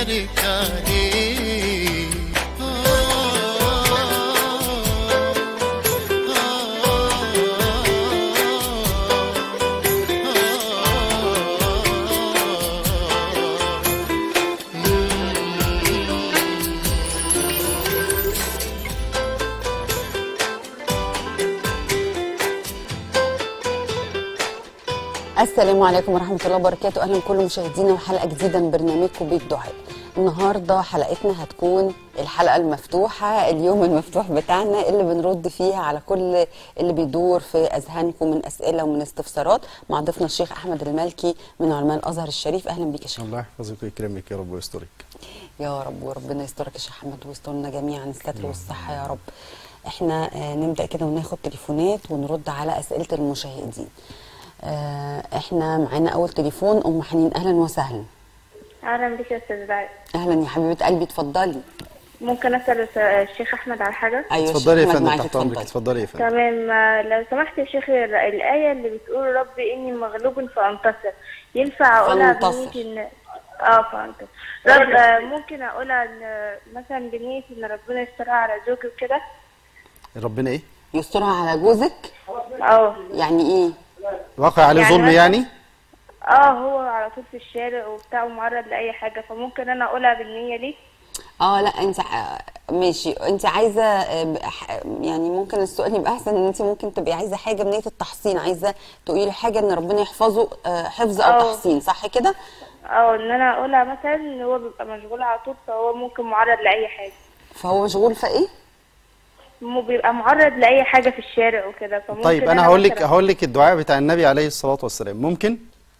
بارك عليه السلام عليكم ورحمة الله وبركاته أهلا كل مشاهدينا وحلقة جديدة من برنامجكم بيت دعاء النهاردة حلقتنا هتكون الحلقة المفتوحة اليوم المفتوح بتاعنا اللي بنرد فيها على كل اللي بيدور في أذهانكم من أسئلة ومن استفسارات مع ضيفنا الشيخ أحمد المالكي من علماء الأزهر الشريف أهلا بيك يا شيخ الله يحفظك ويكرمك يا رب ويسترك يا رب وربنا يسترك يا شيخ احمد ويسترنا جميعا الستر والصحه يا رب احنا آه، نبدا كده وناخد تليفونات ونرد على اسئله المشاهدين آه، احنا معانا اول تليفون ام حنين اهلا وسهلا اهلا بك يا استاذ دعاء اهلا يا حبيبه قلبي اتفضلي ممكن اسال الس- الشيخ احمد على حاجه ايوه الشيخ اتفضلي يا أحمد فندم معاكي، تحت امرك اتفضلي. اتفضلي يا فندم تمام آه، لو سمحت يا شيخ ال- الايه اللي بتقول رب اني مغلوب فانتصر ينفع اقولها فانتصر. بنيه ان اه فانتصر رب آه، ممكن اقولها إن مثلا بنيه ان ربنا يسترها على زوجي وكده ربنا ايه يسترها على جوزك اه يعني ايه واقع عليه يعني ظلم مثلا- يعني اه هو على طول في الشارع وبتاع ومعرض لاي حاجه فممكن انا اقولها بالنيه دي اه لا انت ع- ماشي انت عايزه آه، ب- ح- يعني ممكن السؤال يبقى احسن ان انت ممكن تبقي عايزه حاجه بنيه التحصين عايزه تقولي له حاجه ان ربنا يحفظه آه، حفظ او اه. تحصين صح كده اه ان انا اقولها مثلا ان هو بيبقى مشغول على طول فهو ممكن معرض لاي حاجه فهو مشغول في ايه مو بيبقى معرض لاي حاجه في الشارع وكده فممكن طيب انا هقول لك مثلاً- هقول لك الدعاء بتاع النبي عليه الصلاه والسلام ممكن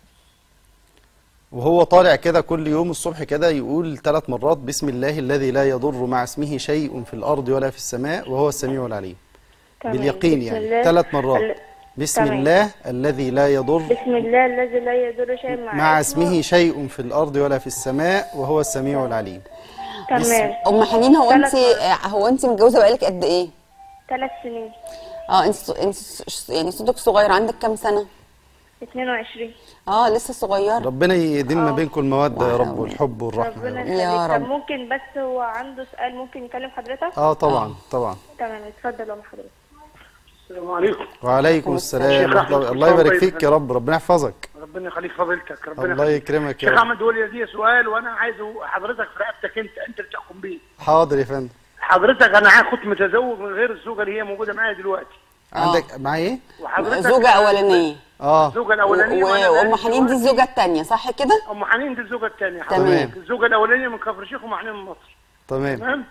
وهو طالع كده كل يوم الصبح كده يقول ثلاث مرات بسم الله الذي لا يضر مع اسمه شيء في الارض ولا في السماء وهو السميع العليم تمام. باليقين بسم يعني الله ثلاث مرات ال- بسم تمام. الله الذي لا يضر بسم الله الذي لا يضر شيء مع, مع اسمه شيء في الارض ولا في السماء وهو السميع العليم تمام ام حنين هو انت ثلاث هو انت متجوزه بقالك قد ايه ثلاث سنين اه انت انت يعني صوتك صغير عندك كام سنه 22 اه لسه صغيره ربنا يديم ما آه. بينكم الموده يا رب واو. والحب والرحمه ربنا يا رب. يخليك يا طب رب. ممكن بس هو عنده سؤال ممكن يكلم حضرتك اه طبعا طبعا تمام اتفضل يا أم حضرتك السلام عليكم وعليكم السلام شيخ ورحمة أحمد، الله الله يبارك طيب. فيك يا رب ربنا يحفظك ربنا يخليك فضيلتك ربنا الله يخليك. يكرمك يا شيخ رب احمد هو لي سؤال وانا عايزه حضرتك في رقبتك انت انت اللي تحكم بيه حاضر يا فندم حضرتك انا كنت متزوج من غير الزوجه اللي هي موجوده معايا دلوقتي عندك معايا ايه وحضرتك زوجه اولانيه اه الزوجه الاولانيه و- وأنا وام بقالي حنين دي دلوقتي- الزوجه الثانيه صح كده ام حنين دي الزوجه الثانيه تمام. الزوجه الاولانيه من كفر الشيخ وام حنين من مصر تمام تمام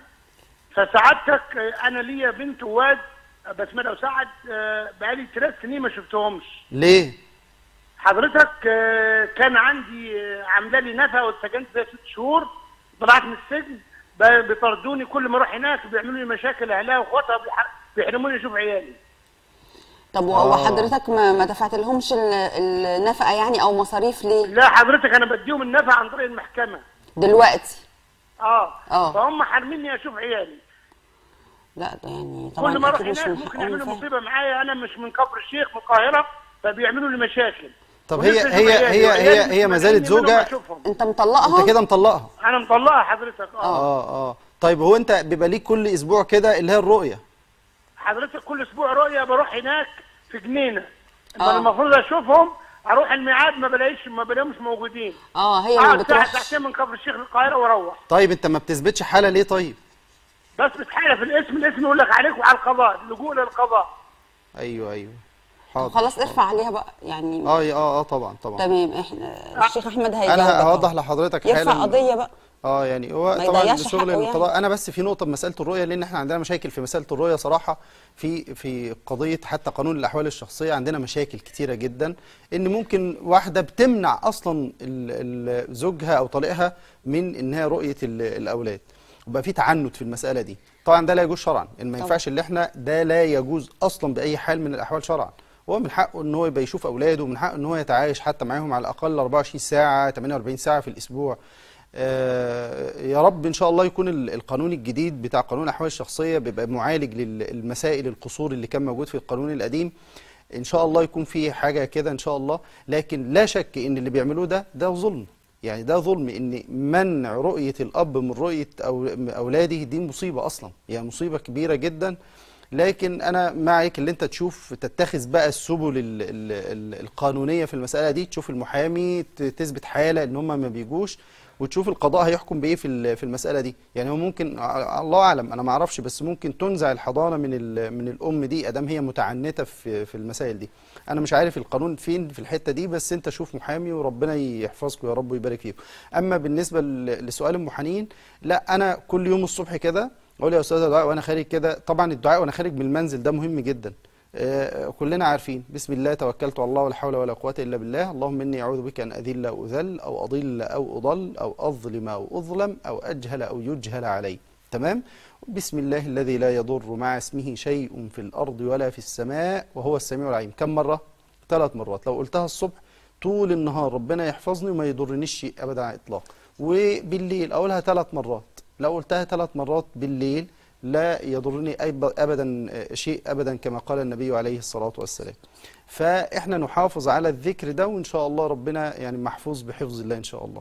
فسعادتك آه، انا ليا بنت وواد آه، بسمله وسعد آه، بقالي ثلاث سنين ما شفتهمش ليه حضرتك آه، كان عندي آه، عامله لي نفقه واتسجنت فيها ست شهور طلعت من السجن ب- بيطردوني كل ما اروح هناك بيعملوا لي مشاكل اهلها واخواتها بيح- بيحرموني اشوف عيالي طب و- آه. وحضرتك ما, ما دفعت لهمش ال- النفقه يعني او مصاريف ليه لا حضرتك انا بديهم النفقه عن طريق المحكمه دلوقتي اه, آه. فهم حارميني اشوف عيالي لا ده يعني طبعا كل ما اروح أكيد مش هناك من ممكن حقهم يعملوا فعلا. مصيبه معايا انا مش من كفر الشيخ من القاهره فبيعملوا لي مشاكل طب ونفسي هي أشوف هي عيالي، هي وعيالي هي مش هي ما زالت مانعيني منهم زوجه أشوفهم. انت مطلقها انت كده مطلقها انا مطلقها حضرتك اه اه اه طيب هو انت بيبقى ليك كل اسبوع كده اللي هي الرؤيه حضرتك كل اسبوع رؤيه بروح هناك في جنينه آه. انا المفروض اشوفهم اروح الميعاد ما بلاقيش ما بلاقيهمش موجودين اه هي ما اقعد ساعه بتروحش ساعتين من كفر الشيخ للقاهره واروح طيب انت ما بتثبتش حاله ليه طيب بس بتحالف الاسم الاسم يقول لك عليك وعلى القضاء اللجوء للقضاء ايوه ايوه حاضر خلاص ارفع عليها بقى يعني اه اه اه طبعا طبعا تمام احنا الشيخ احمد هيجاوبك انا أهو. هوضح لحضرتك يرفع حالا قضيه بقى اه يعني هو ما طبعا يضيعش بشغل حقه يعني. القضاء انا بس في نقطه بمساله الرؤيه لان احنا عندنا مشاكل في مساله الرؤيه صراحه في في قضيه حتى قانون الاحوال الشخصيه عندنا مشاكل كتيره جدا ان ممكن واحده بتمنع اصلا ال- ال- زوجها او طليقها من انها رؤيه ال- الاولاد وبقى في تعنت في المساله دي طبعا ده لا يجوز شرعا ان ما ينفعش اللي احنا ده لا يجوز اصلا باي حال من الاحوال شرعا هو من حقه ان هو يبقى يشوف اولاده ومن حقه ان هو يتعايش حتى معاهم على الاقل 24 ساعه 48 ساعه في الاسبوع آه، يا رب ان شاء الله يكون ال- القانون الجديد بتاع قانون الاحوال الشخصيه بيبقى معالج للمسائل القصور اللي كان موجود في القانون القديم ان شاء الله يكون فيه حاجه كده ان شاء الله لكن لا شك ان اللي بيعملوه ده ده ظلم يعني ده ظلم ان منع رؤيه الاب من رؤيه أو اولاده دي مصيبه اصلا يعني مصيبه كبيره جدا لكن انا معك اللي انت تشوف تتخذ بقى السبل ال ال ال القانونيه في المساله دي تشوف المحامي ت- تثبت حاله ان هم ما بيجوش وتشوف القضاء هيحكم بايه في ال- في المساله دي يعني هو ممكن ع- الله اعلم انا ما اعرفش بس ممكن تنزع الحضانه من ال- من الام دي ادام هي متعنته في في المسائل دي انا مش عارف القانون فين في الحته دي بس انت شوف محامي وربنا يحفظكم يا رب ويبارك فيكم اما بالنسبه ل- لسؤال ام حنين لا انا كل يوم الصبح كده اقول يا استاذه دعاء وانا خارج كده طبعا الدعاء وانا خارج من المنزل ده مهم جدا آه، كلنا عارفين بسم الله توكلت على الله ولا حول ولا قوه الا بالله اللهم اني اعوذ بك ان اذل او اذل او اضل او اضل او اظلم او اظلم او اجهل او يجهل علي تمام بسم الله الذي لا يضر مع اسمه شيء في الارض ولا في السماء وهو السميع العليم كم مره ثلاث مرات لو قلتها الصبح طول النهار ربنا يحفظني وما يضرنيش شيء ابدا على الاطلاق وبالليل اقولها ثلاث مرات لو قلتها ثلاث مرات بالليل لا يضرني أيب- ابدا شيء ابدا كما قال النبي عليه الصلاه والسلام فاحنا نحافظ على الذكر ده وان شاء الله ربنا يعني محفوظ بحفظ الله ان شاء الله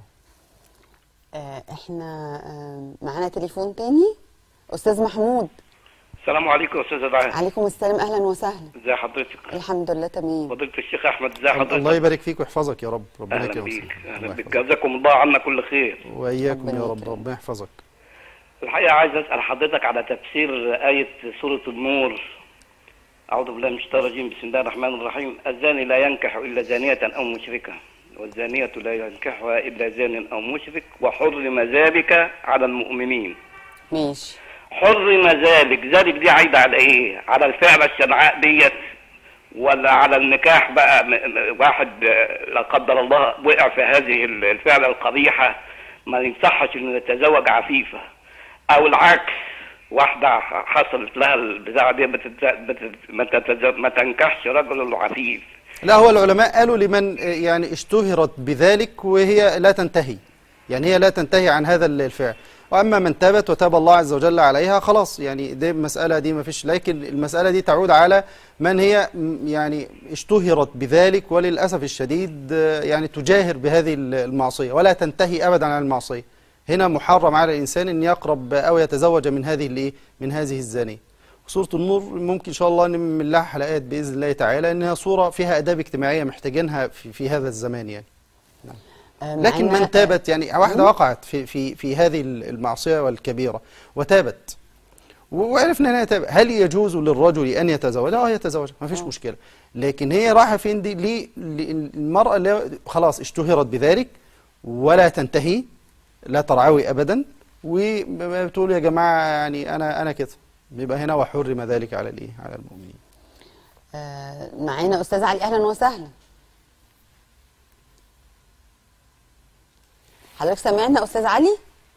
آه، احنا آه، معانا تليفون تاني استاذ محمود السلام عليكم يا استاذ دعاء عليكم السلام اهلا وسهلا ازي حضرتك الحمد لله تمام فضيله الشيخ احمد ازي حضرتك الله يبارك فيك ويحفظك يا رب ربنا اهلا يكرمك بيك اهلا الله بيك يحفظك. جزاكم الله عنا كل خير واياكم يا ربنا رب يكرمك. ربنا يحفظك الحقيقه عايز اسال حضرتك على تفسير ايه سوره النور اعوذ بالله من الشيطان الرجيم بسم الله الرحمن الرحيم الزاني لا ينكح الا زانيه او مشركه والزانيه لا ينكحها الا زان او مشرك وحرم ذلك على المؤمنين ماشي حرم ذلك ذلك دي عايده على ايه على الفعل الشنعاء ديت ولا على النكاح بقى م- م- واحد آه، لا قدر الله وقع في هذه ال- الفعله القبيحه ما ينصحش انه يتزوج عفيفه او العكس واحده ح- حصلت لها البتاعه دي بتت... بتت... ما, تتز... ما تنكحش رجل عفيف لا هو العلماء قالوا لمن آه، يعني اشتهرت بذلك وهي لا تنتهي يعني هي لا تنتهي عن هذا الفعل واما من تابت وتاب الله عز وجل عليها خلاص يعني دي المساله دي ما فيش لكن المساله دي تعود على من هي م- يعني اشتهرت بذلك وللاسف الشديد آه، يعني تجاهر بهذه المعصيه ولا تنتهي ابدا عن المعصيه هنا محرم على الانسان ان يقرب او يتزوج من هذه الايه من هذه الزانيه سورة النور ممكن إن شاء الله نعمل لها حلقات بإذن الله تعالى إنها صورة فيها آداب اجتماعية محتاجينها في, في هذا الزمان يعني آه، لكن معانا- من تابت يعني واحدة وقعت في في في هذه المعصية والكبيرة وتابت و- وعرفنا انها تابت هل يجوز للرجل ان يتزوج؟ اه يتزوج ما فيش مشكلة لكن هي رايحة فين دي ليه ليه- المرأة اللي خلاص اشتهرت بذلك ولا تنتهي لا ترعوي ابدا وبتقول يا جماعة يعني انا انا كده بيبقى هنا وحرم ذلك على الايه على المؤمنين آه، معانا استاذ علي اهلا وسهلا حضرتك سامعنا استاذ علي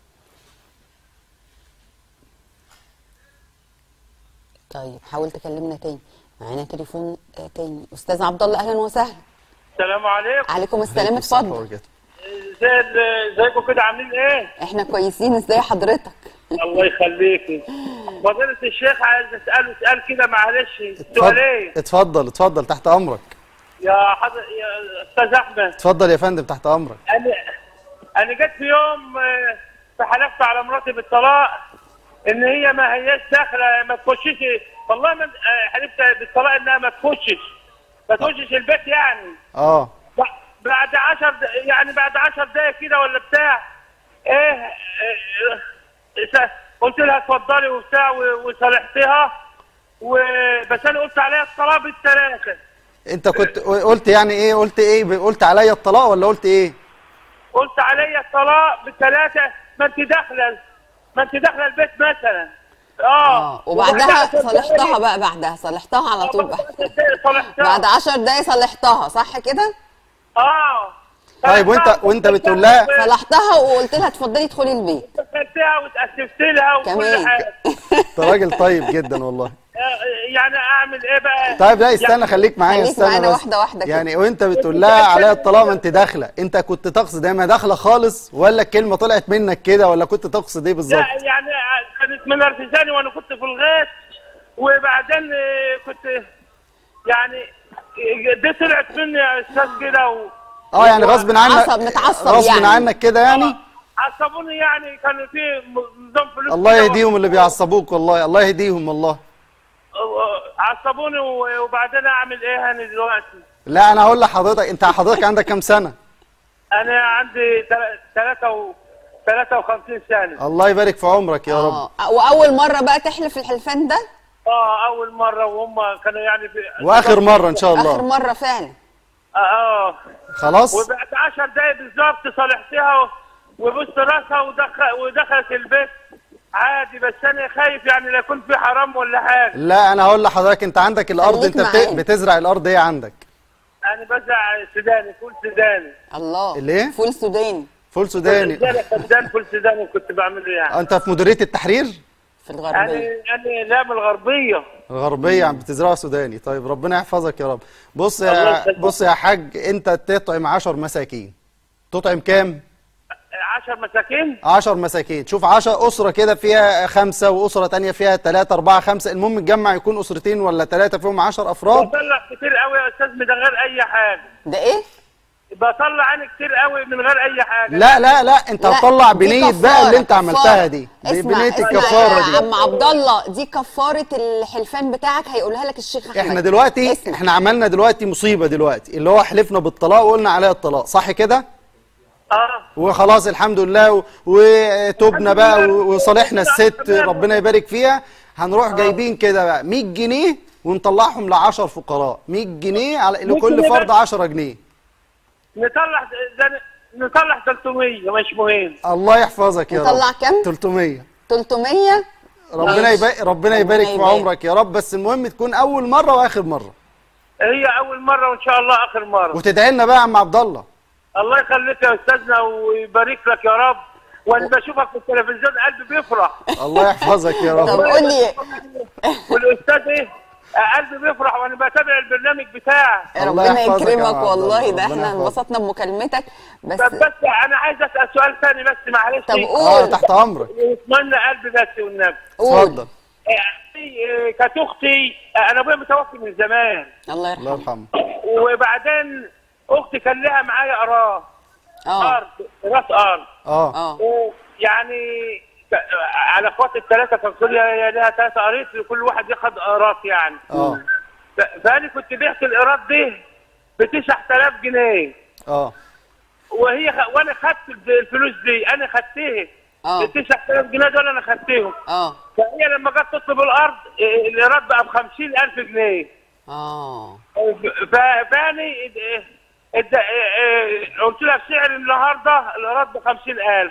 طيب حاول تكلمنا تاني معانا تليفون آه، تاني استاذ عبد الله اهلا وسهلا السلام عليكم عليكم السلام الصحة اتفضل والبركاته. ازاي ازيكم كده عاملين ايه؟ احنا كويسين ازاي حضرتك الله يخليكي فضيلة الشيخ عايز اساله سؤال كده معلش سؤالين اتفضل اتفضل تحت امرك يا حضر يا استاذ احمد اتفضل يا فندم تحت امرك انا انا جيت في يوم آه، فحلفت على مراتي بالطلاق ان هي ما هياش داخله ما تخشش والله ما آه، حلفت بالطلاق انها ما تخشش ما تخشش البيت يعني اه ب- بعد عشر د... يعني بعد عشر دقايق كده ولا بتاع ايه, إيه... إيه... قلت لها اتفضلي وبتاع و- وصالحتها وبس انا قلت عليها الطلاق بالثلاثه انت كنت قلت يعني ايه قلت ايه قلت عليا الطلاق ولا قلت ايه قلت عليا الطلاق بالثلاثه ما انت داخله ما انت داخله البيت مثلا اه وبعدها عشر صلحتها دقايق- بقى بعدها صلحتها على طول آه، بقى بعد عشر دقايق صلحتها بعد 10 دقايق صلحتها صح كده اه طيب وانت وانت بتقول لها صلحتها وقلت لها اتفضلي ادخلي البيت دخلتها وتأسست لها وكل كمان حاجه انت راجل طيب جدا والله آه، يعني اعمل ايه بقى طيب لا استنى خليك معايا خليك استنى معانا بس واحدة واحدة كده. يعني وانت بتقول لها عليا الطلاق ما انت داخله انت كنت تقصد ايه ما داخله خالص ولا الكلمه طلعت منك كده ولا كنت تقصد ايه بالظبط لا يعني كانت من ارتجاني وانا كنت في الغيط وبعدين آه، كنت يعني آه، دي طلعت مني يا استاذ كده و... اه يعني غصب عنك عصب متعصب غصب يعني. عنك كده يعني عصبوني يعني كان في م- نظام فلوس الله كده يهديهم اللي بيعصبوك والله الله يهديهم والله و- عصبوني و- وبعدين اعمل ايه انا دلوقتي لا انا هقول لحضرتك انت حضرتك عندك كام سنه انا عندي تل- تلاتة و 53 سنة الله يبارك في عمرك يا رب اه واول مره بقى تحلف الحلفان ده اه اول مرة وهم كانوا يعني في واخر مره ان شاء اخر الله مره فعلا اه, آه. خلاص وبعد 10 دقايق بالظبط صالحتها و- وبص راسها ودخل ودخلت البيت عادي بس انا خايف يعني لا يكون في حرام ولا حاجة لا انا هقول لحضرتك انت عندك الارض خليك انت بت- معايا. بتزرع الارض ايه عندك انا بزرع سوداني فول سوداني الله ليه؟ فول سوداني فول سوداني سوداني فدان فول سوداني كنت بعمله يعني انت في مديريه التحرير في انا الغربيه انا لا من الغربيه الغربيه عم بتزرعها سوداني طيب ربنا يحفظك يا رب بص الله يا يخليك. بص يا حاج انت تطعم 10 مساكين تطعم كام 10 مساكين 10 مساكين شوف 10 اسره كده فيها خمسه واسره تانية فيها ثلاثة أربعة خمسة المهم الجمع يكون اسرتين ولا ثلاثه فيهم 10 افراد بطلع كتير قوي يا استاذ من غير اي حاجه ده ايه بطلع انا كتير قوي من غير اي حاجه لا لا لا انت لا، هتطلع دي بنيه كفارة، بقى اللي انت كفارة. عملتها دي دي اسمع بنيه اسمع الكفاره يا دي عم عبد الله دي كفاره الحلفان بتاعك هيقولها لك الشيخ احمد احنا دلوقتي اسمع. احنا عملنا دلوقتي مصيبه دلوقتي اللي هو حلفنا بالطلاق وقلنا عليها الطلاق صح كده اه وخلاص الحمد لله و- وتوبنا بقى و- وصالحنا الست ربنا يبارك فيها هنروح جايبين كده بقى 100 جنيه ونطلعهم ل 10 فقراء 100 جنيه على 100 لكل جنيه فرد بس؟ 10 جنيه نطلع ده نطلع 300 مش مهم الله يحفظك يا رب نطلع كام؟ 300 300 ربنا ماشي. يبارك ربنا يبارك في يبارك. عمرك يا رب بس المهم تكون اول مره واخر مره هي اول مره وان شاء الله اخر مره وتدعي لنا بقى يا عم عبد الله الله يخليك يا استاذنا ويبارك لك يا رب وانا بشوفك في التلفزيون قلبي بيفرح الله يحفظك يا طب رب قول لي والاستاذ ايه قلبي بيفرح وانا بتابع البرنامج بتاعك الله ربنا يحفظك يا يكرمك عبد والله الله، ده ربنا احنا يحفظك. انبسطنا بمكالمتك بس طب بس انا عايز اسال سؤال ثاني بس معلش طب اه قول تحت امرك يطمن قلبي بس والنبي قول اتفضل يعني كانت اختي انا ابويا متوفي من زمان الله الله يرحمه يرحمه وبعدين اختي كان لها معايا اراه اه ارض راس ارض اه اه يعني ك- على اخواتي الثلاثه كان كل هي لها ثلاثه قريت كل واحد ياخد ايراد يعني اه ف- فانا كنت بعت الايراد دي ب 9000 جنيه اه وهي خ... وانا خدت الف- الفلوس دي انا خدتها اه ال 9000 جنيه دول انا خدتهم اه فهي لما جت تطلب الارض إيه، الايراد بقى ب 50000 جنيه اه ف- فاني اد- اد- إيه، قلت لها بسعر النهارده الايراد ب 50000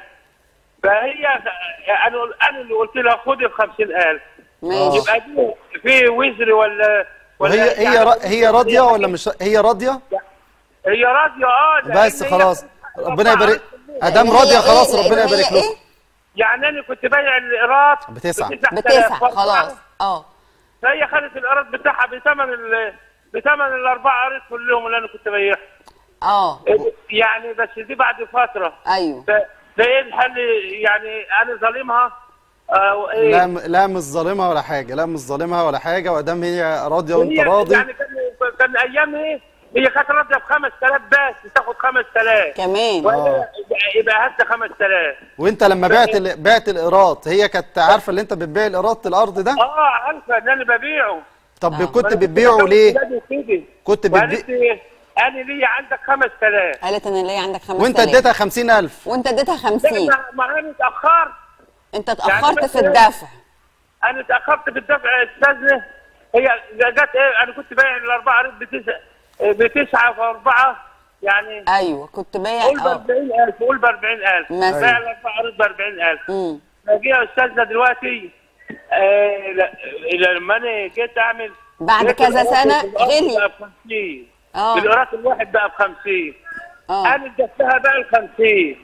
فهي انا انا اللي قلت لها خدي ب 50000 ماشي يبقى دي في وزر ولا ولا وهي هي يعني- را- هي راضيه ولا مش هي راضيه هي راضيه اه لأن بس هي- خلاص ربنا يبارك ادام لأن هي راضيه إيه؟ خلاص لأن ربنا هي يبارك إيه؟ لكم يعني انا كنت بايع الايراد بتسعة. بتسع خلاص اه فهي خدت الايراد بتاعها بثمن ال بثمن الاربعه قريت كلهم اللي انا كنت بايعهم اه يعني بس دي بعد فتره ايوه ف- فايه الحل يعني انا ظالمها آه وإيه؟ لا م- لا مش ظالمها ولا حاجه لا مش ظالمها ولا حاجه وادام هي راضيه وانت هي راضي يعني كان كان ايام ايه هي كانت راضيه ب 5000 بس تاخد 5000 كمان وأنا يبقى هات 5000 وانت لما بعت ال- بعت الايراد هي كانت عارفه ان انت بتبيع الايراد الارض ده اه عارفه ان انا ببيعه طب آه. كنت بتبيعه ليه كنت كنت بتبيع بتبيع انا ليا عندك 5000 قالت انا ليا عندك 5000 وانت اديتها 50000 وانت اديتها لا 50 ما- ما انا اتاخرت انت اتاخرت في مثلاً- الدفع انا اتاخرت في الدفع يا استاذنا هي جت ايه انا كنت بايع الاربعه ريت بتسعه بتسعه في اربعه يعني ايوه كنت بايع قول ب اه 40000 قول ب 40000 مثلاً. بايع الاربعه ريت ب 40000 امم فجي يا استاذنا دلوقتي آه لا- لما انا جيت اعمل بعد لقيت كذا القراط سنة في الأرض غلي. بقى ب 50 اه القراط الواحد بقى ب 50 اه انا اديتها بقى ال 50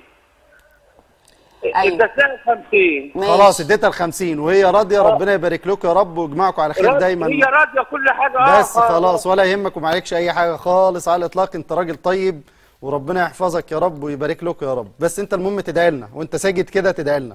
أيوة. اديتها ال 50 ماشي. خلاص اديتها ال 50 وهي راضيه ربنا يبارك لكم يا رب ويجمعكم على خير هي دايما راضيه كل حاجه اه بس خلاص ولا يهمك وما عليكش اي حاجه خالص على الاطلاق انت راجل طيب وربنا يحفظك يا رب ويبارك لكم يا رب بس انت المهم تدعي لنا وانت ساجد كده تدعي لنا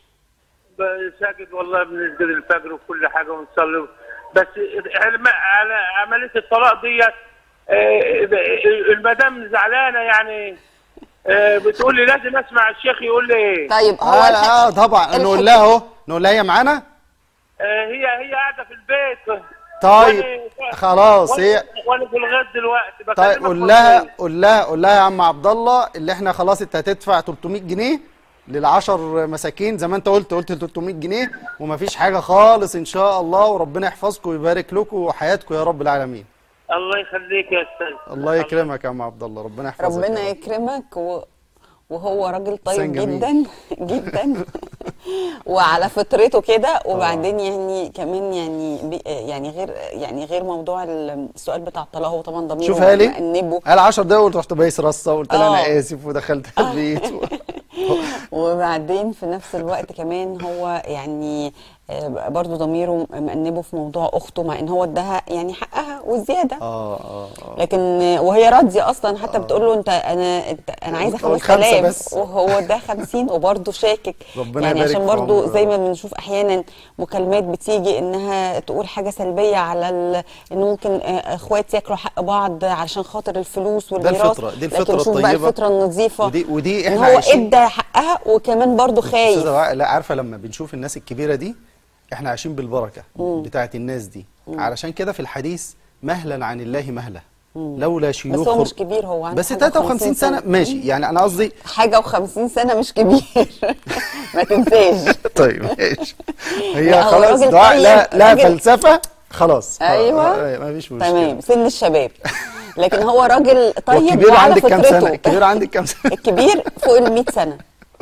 ساجد والله بنسجد الفجر وكل حاجه ونصلي بس علم على عمليه الطلاق ديت آه، المدام زعلانه يعني آه، بتقول لي لازم اسمع الشيخ يقول لي ايه طيب هو اه, الح- آه طبعا الح- نقول لها اهو نقول لها هي معانا آه، هي هي قاعده في البيت طيب وأنا- خلاص وأنا- هي وانا في الغد دلوقتي طيب بكلمك قول لها مرتين. قول لها قول لها يا عم عبد الله اللي احنا خلاص انت هتدفع 300 جنيه للعشر مساكين زي ما انت قلت قلت 300 جنيه ومفيش حاجه خالص ان شاء الله وربنا يحفظكم ويبارك لكم وحياتكم يا رب العالمين الله يخليك يا استاذ الله يكرمك يا عم عبد الله ربنا يحفظك ربنا يا رب. يكرمك و... وهو راجل طيب إنسان جميل. جدا جدا وعلى فطرته كده وبعدين يعني كمان يعني بي يعني غير يعني غير موضوع السؤال بتاع الطلاق هو طبعا ضميره شوف هالي مأنبه قال 10 دقايق وقلت رحت بايس رصه وقلت لها آه. انا اسف ودخلت البيت و... وبعدين في نفس الوقت كمان هو يعني آه، برضو ضميره مأنبه في موضوع اخته مع ان هو اداها يعني حقها وزياده اه اه اه لكن وهي راضيه اصلا حتى بتقول له انت انا انت انا عايزه هو الخمسة 5000 بس. وهو ده 50 وبرضه شاكك ربنا يعني يبارك عشان في برضه عمره. زي ما بنشوف احيانا مكالمات بتيجي انها تقول حاجه سلبيه على ال... ان ممكن آه، اخوات ياكلوا حق بعض عشان خاطر الفلوس والميراث الفطرة، دي الفطرة لكن شوف بقى الطيبة. الفطره النظيفه ودي- ودي ان إحنا هو عايشين- ادى حقها وكمان برضه خايف أستاذة وعاء، لا عارفه لما بنشوف الناس الكبيره دي احنا عايشين بالبركه بتاعت الناس دي علشان كده في الحديث مهلا عن الله مهلا لولا شيوخ بس هو مش كبير هو عنده بس حاجة 53 سنه سنة. ماشي يعني انا قصدي حاجه و50 سنه مش كبير ما تنساش طيب ماشي لا، هي هو خلاص راجل دعاء لا طيب، لا راجل- فلسفه خلاص ايوه ما فيش مشكله تمام سن الشباب لكن هو راجل طيب والكبير وعلى عندك كام فطرته سنه الكبير عندك كام سنه الكبير فوق ال 100 سنه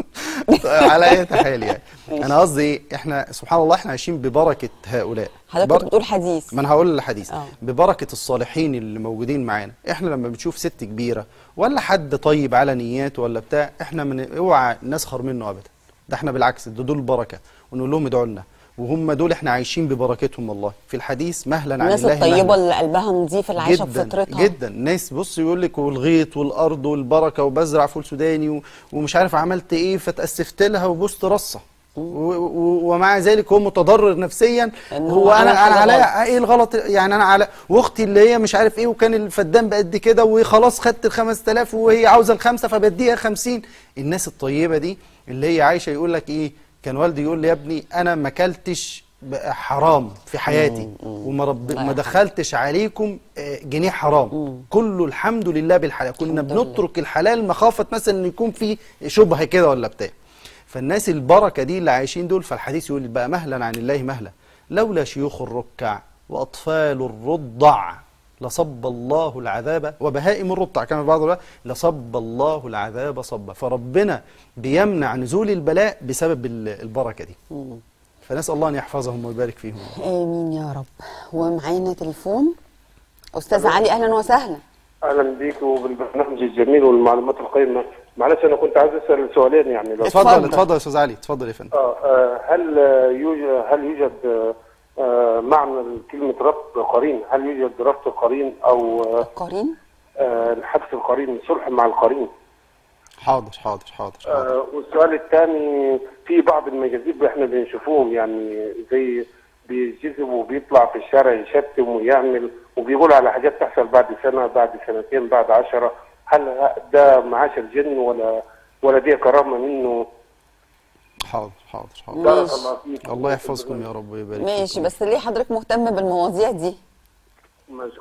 على اي حال يعني ماشي. انا قصدي إيه؟ احنا سبحان الله احنا عايشين ببركه هؤلاء حضرتك بر- كنت بتقول حديث ما انا هقول الحديث آه. ببركه الصالحين اللي موجودين معانا احنا لما بنشوف ست كبيره ولا حد طيب على نياته ولا بتاع احنا من اوعى نسخر منه ابدا ده احنا بالعكس ده دول بركه ونقول لهم ادعوا لنا وهم دول احنا عايشين ببركتهم والله في الحديث مهلا عن الناس الله الطيبه مهلا. اللي قلبها نظيف اللي عايشه جدا بفطرتها جدا ناس بص يقول لك والغيط والارض والبركه وبزرع فول سوداني و- ومش عارف عملت ايه فتاسفت لها وبوست رصه و- و- ومع ذلك هو متضرر نفسيا إن هو هو انا عمل انا حاجة عليا ايه الغلط يعني انا على واختي اللي هي مش عارف ايه وكان الفدان بقد كده وخلاص خدت ال 5000 وهي عاوزه الخمسه فبديها 50 الناس الطيبه دي اللي هي عايشه يقول لك ايه كان والدي يقول لي يا ابني انا ما اكلتش بقى حرام في حياتي وما رب الله ما يرحمه. دخلتش عليكم آه، جنيه حرام كله الحمد لله بالحلال كنا الحمد لله. بنترك الحلال مخافه مثلا ان يكون في شبهه كده ولا بتاع فالناس البركه دي اللي عايشين دول فالحديث يقول بقى مهلا عن الله مهلا لولا شيوخ الركع واطفال الرضع لصب الله العذاب وبهائم الرضع كما بعض الوقت لصب الله العذاب صبا فربنا بيمنع نزول البلاء بسبب ال- البركه دي فنسال الله ان يحفظهم ويبارك فيهم امين يا رب ومعانا تليفون استاذ علي اهلا وسهلا اهلا بيك وبالبرنامج الجميل والمعلومات القيمه معلش انا كنت عايز اسال سؤالين يعني لو اتفضل اتفضل. اتفضل يا استاذ علي اتفضل يا فندم آه، آه، هل آه، يوجد هل يوجد آه، آه، معنى كلمه ربط قرين هل يوجد ربط قرين او آه، قرين آه، حبس القرين صلح مع القرين حاضر حاضر حاضر, حاضر. آه، والسؤال الثاني في بعض المجاذيب احنا بنشوفوهم يعني زي بيجذب وبيطلع في الشارع يشتم ويعمل وبيقول على حاجات تحصل بعد سنه بعد سنتين بعد عشرة هل ده معاشر جن ولا ولا دي كرامه منه حاضر حاضر حاضر بارك ماشي الله فيك الله يحفظكم يا رب ويبارك ماشي فيكم. بس ليه حضرتك مهتم بالمواضيع دي ماشي.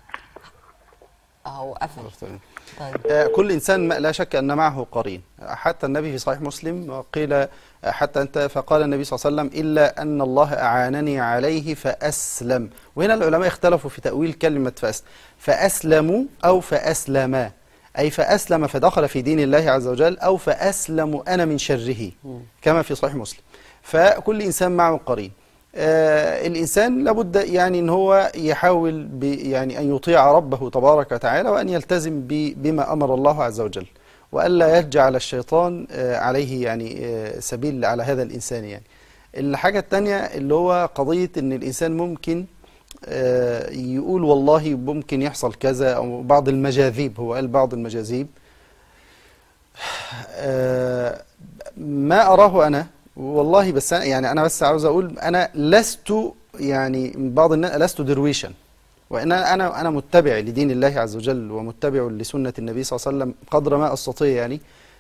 اهو قفل تمام. طيب آه، كل انسان ما- لا شك ان معه قرين حتى النبي في صحيح مسلم قيل آه، حتى انت فقال النبي صلى الله عليه وسلم الا ان الله اعانني عليه فاسلم وهنا العلماء اختلفوا في تاويل كلمه فأسلم فاسلموا او فاسلما اي فاسلم فدخل في دين الله عز وجل او فاسلم انا من شره كما في صحيح مسلم فكل انسان معه قرين آه الإنسان لابد يعني أن هو يحاول ب يعني أن يطيع ربه تبارك وتعالى وأن يلتزم ب بما أمر الله عز وجل وألا يجعل الشيطان آه عليه يعني آه سبيل على هذا الإنسان يعني الحاجة الثانية اللي هو قضية أن الإنسان ممكن آه يقول والله ممكن يحصل كذا أو بعض المجاذيب هو قال بعض المجاذيب آه، ما أراه أنا والله بس أنا يعني أنا بس عاوز أقول أنا لست يعني بعض الناس لست درويشا وانا انا انا متبع لدين الله عز وجل ومتبع لسنه النبي صلى الله عليه وسلم قدر ما استطيع يعني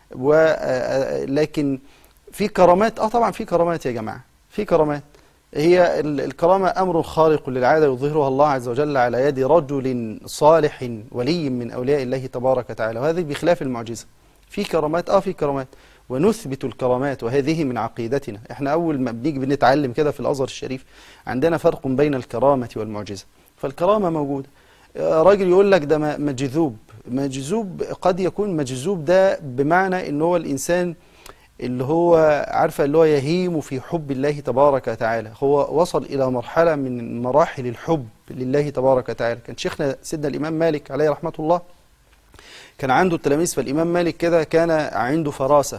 ولكن في كرامات اه طبعا في كرامات يا جماعه في كرامات هي ال- الكرامه امر خارق للعاده يظهرها الله عز وجل على يد رجل صالح ولي من اولياء الله تبارك وتعالى وهذه بخلاف المعجزه في كرامات اه في كرامات ونثبت الكرامات وهذه من عقيدتنا احنا اول ما بنيجي بنتعلم كده في الازهر الشريف عندنا فرق بين الكرامه والمعجزه فالكرامه موجوده آه، راجل يقول لك ده م- مجذوب مجذوب قد يكون مجذوب ده بمعنى ان هو الانسان اللي هو عارفه اللي هو يهيم في حب الله تبارك وتعالى هو وصل الى مرحله من مراحل الحب لله تبارك وتعالى كان شيخنا سيدنا الامام مالك عليه رحمه الله كان عنده التلاميذ فالامام مالك كده كان عنده فراسه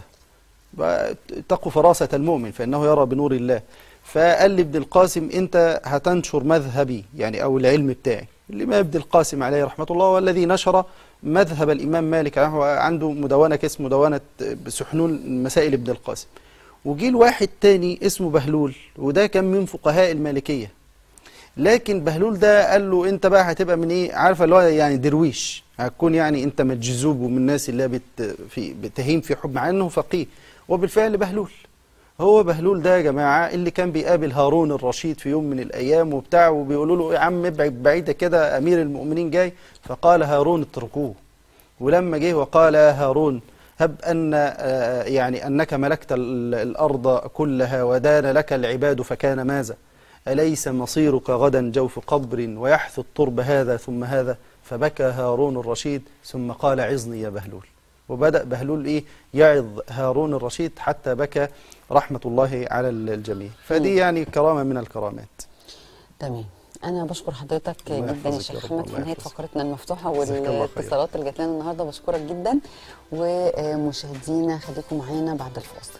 اتقوا فراسه المؤمن فانه يرى بنور الله فقال لابن القاسم انت هتنشر مذهبي يعني او العلم بتاعي الامام ابن القاسم عليه رحمه الله هو الذي نشر مذهب الامام مالك هو عنده مدونه اسمه مدونه سحنون مسائل ابن القاسم وجيل واحد تاني اسمه بهلول وده كان من فقهاء المالكيه لكن بهلول ده قال له انت بقى هتبقى من ايه عارفه اللي هو يعني درويش هتكون يعني انت مجذوب ومن الناس اللي بت في بتهيم في حب مع انه فقيه وبالفعل بهلول هو بهلول ده يا جماعه اللي كان بيقابل هارون الرشيد في يوم من الايام وبتاع وبيقولوا له يا عم ابعد بعيده كده امير المؤمنين جاي فقال هارون اتركوه ولما جه وقال يا هارون هب أن آه، يعني أنك ملكت ال- الأرض كلها ودان لك العباد فكان ماذا أليس مصيرك غدا جوف قبر ويحث الترب هذا ثم هذا فبكى هارون الرشيد ثم قال عظني يا بهلول وبدأ بهلول إيه يعظ هارون الرشيد حتى بكى رحمة الله على الجميع فدي يعني كرامة من الكرامات تمام انا بشكر حضرتك الله جدا يا يحفظك يا شيخ رب، احمد في الله نهايه يحفظك. فقرتنا المفتوحه جزاك الله خير. والاتصالات اللي جات لنا النهارده بشكرك جدا ومشاهدينا خليكم معانا بعد الفاصل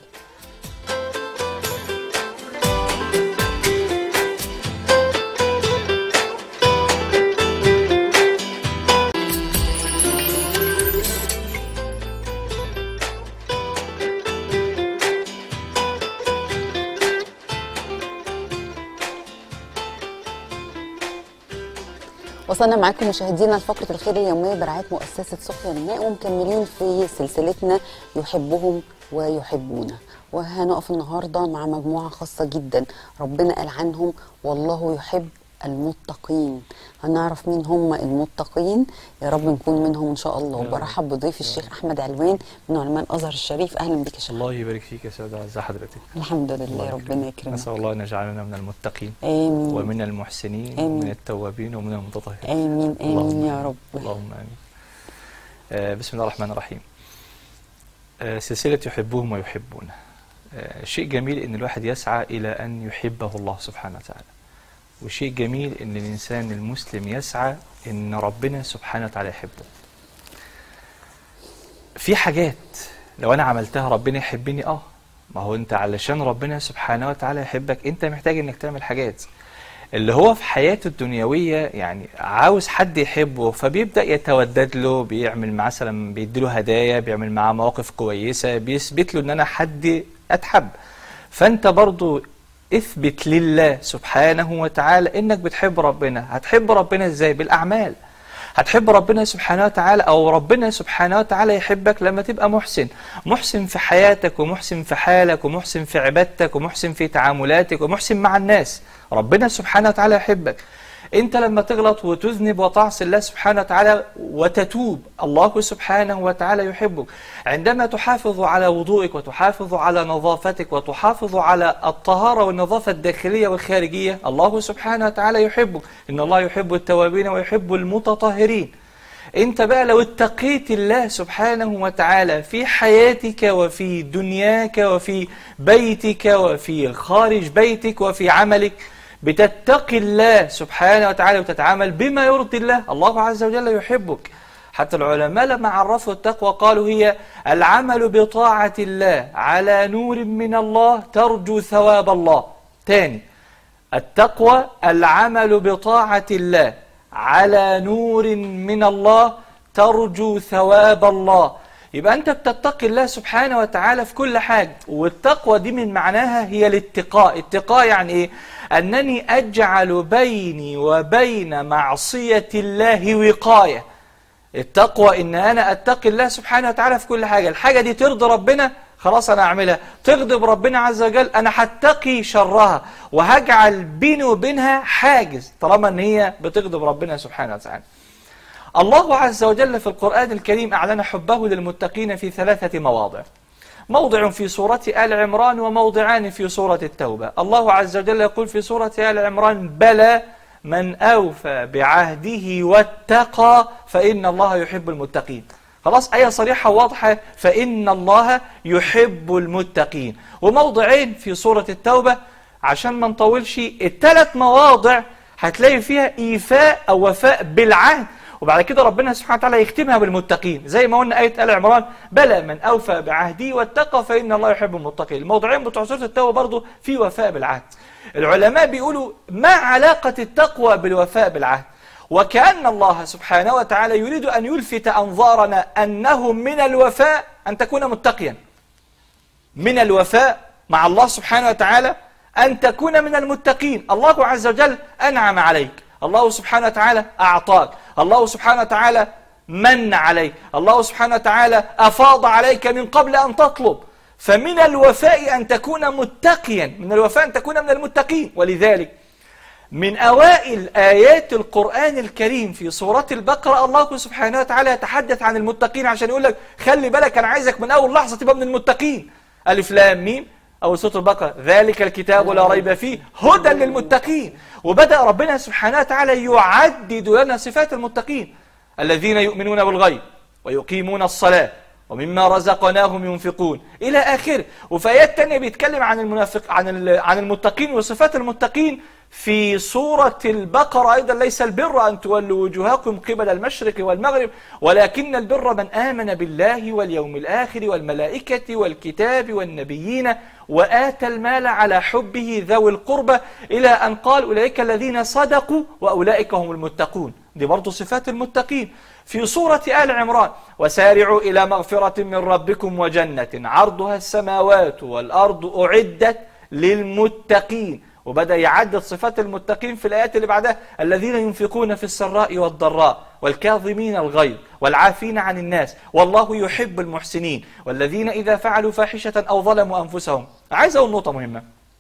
وصلنا معاكم مشاهدينا لفقرة الخير اليومية برعاية مؤسسة سقيا الماء ومكملين في سلسلتنا يحبهم ويحبونا وهنقف النهاردة مع مجموعة خاصة جدا ربنا قال عنهم والله يحب المتقين هنعرف مين هم المتقين يا رب نكون منهم ان شاء الله وبرحب بضيف الشيخ احمد علوان من علماء الازهر الشريف اهلا بك يا شيخ الله يبارك فيك يا سيدة ازي حضرتك الحمد الله لله ربنا يكرمك نسأل الله أن يجعلنا من المتقين امين ومن المحسنين آمين. ومن التوابين ومن المتطهرين امين امين اللهم يا رب اللهم آمين آه بسم الله الرحمن الرحيم آه سلسلة يحبهم ويحبونه آه شيء جميل أن الواحد يسعى إلى أن يحبه الله سبحانه وتعالى وشيء جميل أن الإنسان المسلم يسعى أن ربنا سبحانه وتعالى يحبه في حاجات لو أنا عملتها ربنا يحبني آه ما هو أنت علشان ربنا سبحانه وتعالى يحبك أنت محتاج أنك تعمل حاجات اللي هو في حياته الدنيوية يعني عاوز حد يحبه فبيبدأ يتودد له بيعمل معاه مثلا بيديله هدايا بيعمل معاه مواقف كويسة بيثبت له ان انا حد اتحب فانت برضو اثبت لله سبحانه وتعالى انك بتحب ربنا هتحب ربنا ازاي بالاعمال هتحب ربنا سبحانه وتعالى او ربنا سبحانه وتعالى يحبك لما تبقى محسن محسن في حياتك ومحسن في حالك ومحسن في عبادتك ومحسن في تعاملاتك ومحسن مع الناس ربنا سبحانه وتعالى يحبك انت لما تغلط وتذنب وتعصي الله سبحانه وتعالى وتتوب الله سبحانه وتعالى يحبك عندما تحافظ على وضوئك وتحافظ على نظافتك وتحافظ على الطهارة والنظافة الداخلية والخارجية الله سبحانه وتعالى يحبك إن الله يحب التوابين ويحب المتطهرين انت بقى لو اتقيت الله سبحانه وتعالى في حياتك وفي دنياك وفي بيتك وفي خارج بيتك وفي عملك بتتقي الله سبحانه وتعالى وتتعامل بما يرضي الله الله عز وجل يحبك حتى العلماء لما عرفوا التقوى قالوا هي العمل بطاعة الله على نور من الله ترجو ثواب الله تاني التقوى العمل بطاعة الله على نور من الله ترجو ثواب الله يبقى انت بتتقي الله سبحانه وتعالى في كل حاجة والتقوى دي من معناها هي الاتقاء اتقاء يعني ايه انني اجعل بيني وبين معصية الله وقاية التقوى ان انا اتقي الله سبحانه وتعالى في كل حاجة الحاجة دي ترضي ربنا خلاص انا اعملها تغضب ربنا عز وجل انا هتقي شرها وهجعل بيني وبينها حاجز طالما ان هي بتغضب ربنا سبحانه وتعالى الله عز وجل في القرآن الكريم أعلن حبه للمتقين في ثلاثة مواضع موضع في سورة آل عمران وموضعان في سورة التوبة الله عز وجل يقول في سورة آل عمران بلى من أوفى بعهده واتقى فإن الله يحب المتقين خلاص آية صريحة واضحة فإن الله يحب المتقين وموضعين في سورة التوبة عشان ما نطولش الثلاث مواضع هتلاقي فيها إيفاء أو وفاء بالعهد وبعد كده ربنا سبحانه وتعالى يختمها بالمتقين زي ما قلنا آية آل عمران بلى من أوفى بعهده واتقى فإن الله يحب المتقين الموضوعين بتوع سورة التوبة برضو في وفاء بالعهد العلماء بيقولوا ما علاقة التقوى بالوفاء بالعهد وكأن الله سبحانه وتعالى يريد أن يلفت أنظارنا أنه من الوفاء أن تكون متقيا من الوفاء مع الله سبحانه وتعالى أن تكون من المتقين الله عز وجل أنعم عليك الله سبحانه وتعالى أعطاك الله سبحانه وتعالى من عليك الله سبحانه وتعالى أفاض عليك من قبل أن تطلب فمن الوفاء أن تكون متقيا من الوفاء أن تكون من المتقين ولذلك من أوائل آيات القرآن الكريم في سورة البقرة الله سبحانه وتعالى يتحدث عن المتقين عشان يقول لك خلي بالك أنا عايزك من أول لحظة تبقى من المتقين ألف لام ميم أو سورة البقرة ذلك الكتاب لا ريب فيه هدى للمتقين وبدأ ربنا سبحانه وتعالى يعدد لنا صفات المتقين الذين يؤمنون بالغيب ويقيمون الصلاة ومما رزقناهم ينفقون إلى آخره وفي آيات تانية بيتكلم عن المنافق عن ال- عن المتقين وصفات المتقين في سورة البقرة أيضا ليس البر أن تولوا وجوهكم قبل المشرق والمغرب ولكن البر من آمن بالله واليوم الآخر والملائكة والكتاب والنبيين وآتى المال على حبه ذوي القربى إلى أن قال أولئك الذين صدقوا وأولئك هم المتقون دي برضو صفات المتقين في سورة آل عمران وسارعوا إلى مغفرة من ربكم وجنة عرضها السماوات والأرض أعدت للمتقين وبدأ يعدد صفات المتقين في الآيات اللي بعدها الذين ينفقون في السراء والضراء والكاظمين الغيظ والعافين عن الناس والله يحب المحسنين والذين إذا فعلوا فاحشة أو ظلموا أنفسهم عايز أقول نقطة مهمة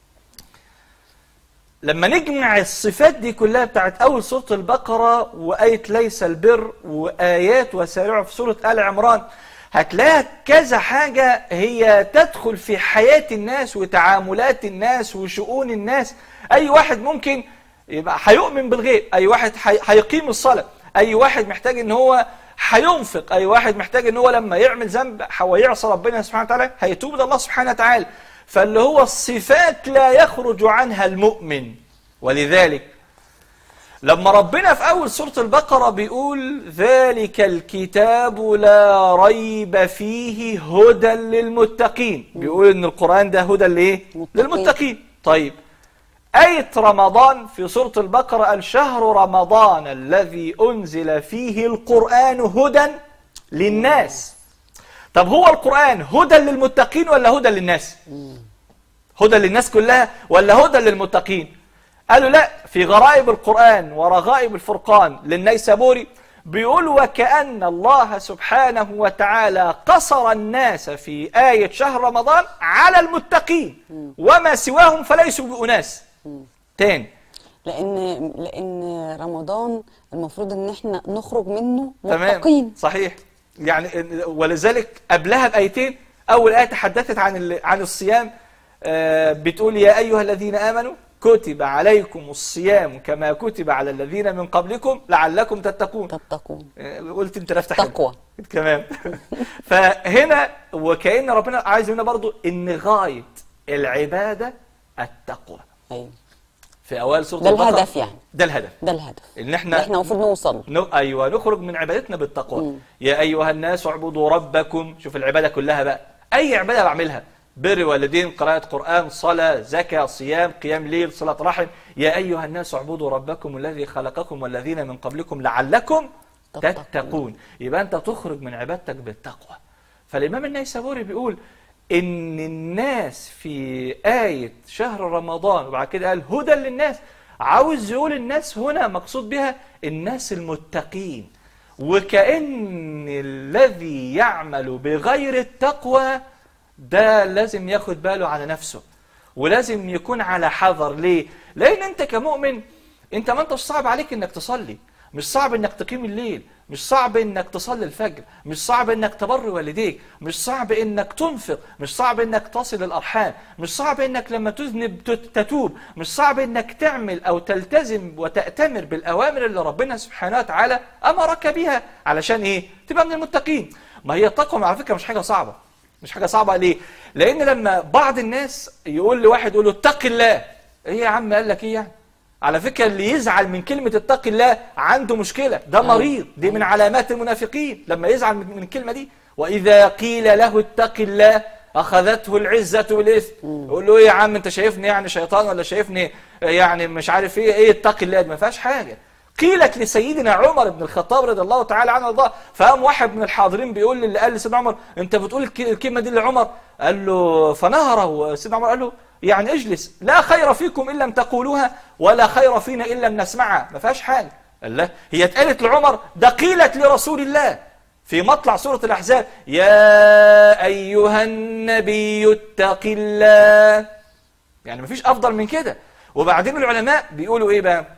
لما نجمع الصفات دي كلها بتاعت أول سورة البقرة وآية ليس البر وآيات وسارعوا في سورة آل عمران هتلاقي كذا حاجة هي تدخل في حياة الناس وتعاملات الناس وشؤون الناس أي واحد ممكن يبقى هيؤمن بالغيب أي واحد هي- هيقيم الصلاة أي واحد محتاج إن هو هينفق أي واحد محتاج إن هو لما يعمل ذنب هو يعصى ربنا سبحانه وتعالى هيتوب إلى الله سبحانه وتعالى فاللي هو الصفات لا يخرج عنها المؤمن ولذلك لما ربنا في أول سورة البقرة بيقول ذلك الكتاب لا ريب فيه هدى للمتقين بيقول إن القرآن ده هدى لإيه؟ متقين. للمتقين طيب آية رمضان في سورة البقرة قال شهر رمضان الذي أنزل فيه القرآن هدى للناس طب هو القرآن هدى للمتقين ولا هدى للناس هدى للناس كلها ولا هدى للمتقين قالوا لا في غرائب القرآن ورغائب الفرقان للنيسابوري بيقول وكأن الله سبحانه وتعالى قصر الناس في آية شهر رمضان على المتقين وما سواهم فليسوا بأناس تاني لان لان رمضان المفروض ان احنا نخرج منه تمام متقين صحيح يعني إن- ولذلك قبلها بآيتين أول آية تحدثت عن ال- عن الصيام آه، بتقول يا أيها الذين آمنوا كتب عليكم الصيام كما كتب على الذين من قبلكم لعلكم تتقون تتقون آه، قلت انت رفتح تقوى تمام فهنا وكأن ربنا عايز هنا برضو ان غاية العبادة التقوى ايوه في اوائل سورة ده البقرة الهدف يعني. ده الهدف ده الهدف ان احنا احنا المفروض نوصل ن... ايوه نخرج من عبادتنا بالتقوى يا ايها الناس اعبدوا ربكم شوف العباده كلها بقى اي عباده بعملها بر والدين قراءة قرآن صلاة زكاة صيام قيام ليل صلاة رحم يا أيها الناس اعبدوا ربكم الذي خلقكم والذين من قبلكم لعلكم تتقون. تتقون يبقى أنت تخرج من عبادتك بالتقوى فالإمام النيسابوري بيقول إن الناس في آية شهر رمضان وبعد كده قال هدى للناس عاوز يقول الناس هنا مقصود بها الناس المتقين وكأن الذي يعمل بغير التقوى ده لازم ياخد باله على نفسه ولازم يكون على حذر ليه؟ لأن أنت كمؤمن أنت ما أنتش صعب عليك إنك تصلي مش صعب إنك تقيم الليل مش صعب إنك تصلي الفجر مش صعب إنك تبر والديك مش صعب إنك تنفق مش صعب إنك تصل الأرحام مش صعب إنك لما تذنب تت- تتوب مش صعب إنك تعمل أو تلتزم وتأتمر بالأوامر اللي ربنا سبحانه وتعالى أمرك بها علشان إيه؟ تبقى من المتقين ما هي التقوى على فكرة مش حاجة صعبة مش حاجة صعبة ليه؟ لأن لما بعض الناس يقول لواحد يقول له اتق الله إيه يا عم قال لك إيه يعني؟ على فكرة اللي يزعل من كلمة اتق الله عنده مشكلة ده مريض دي من علامات المنافقين لما يزعل من من الكلمة دي وإذا قيل له اتق الله أخذته العزة والإثم يقول له إيه يا عم أنت شايفني يعني شيطان ولا شايفني يعني مش عارف إيه إيه اتق الله دي ما فيهاش حاجة قيلت لسيدنا عمر بن الخطاب رضي الله تعالى عنه وارضاه فقام واحد من الحاضرين بيقول للي قال لسيدنا عمر انت بتقول الك- الكلمه دي لعمر قال له فنهره سيدنا عمر قال له يعني اجلس لا خير فيكم ان لم تقولوها ولا خير فينا ان لم نسمعها ما فيهاش حاجه قال لا هي اتقالت لعمر ده قيلت لرسول الله في مطلع سوره الاحزاب يا ايها النبي اتق الله يعني مفيش افضل من كده وبعدين العلماء بيقولوا ايه بقى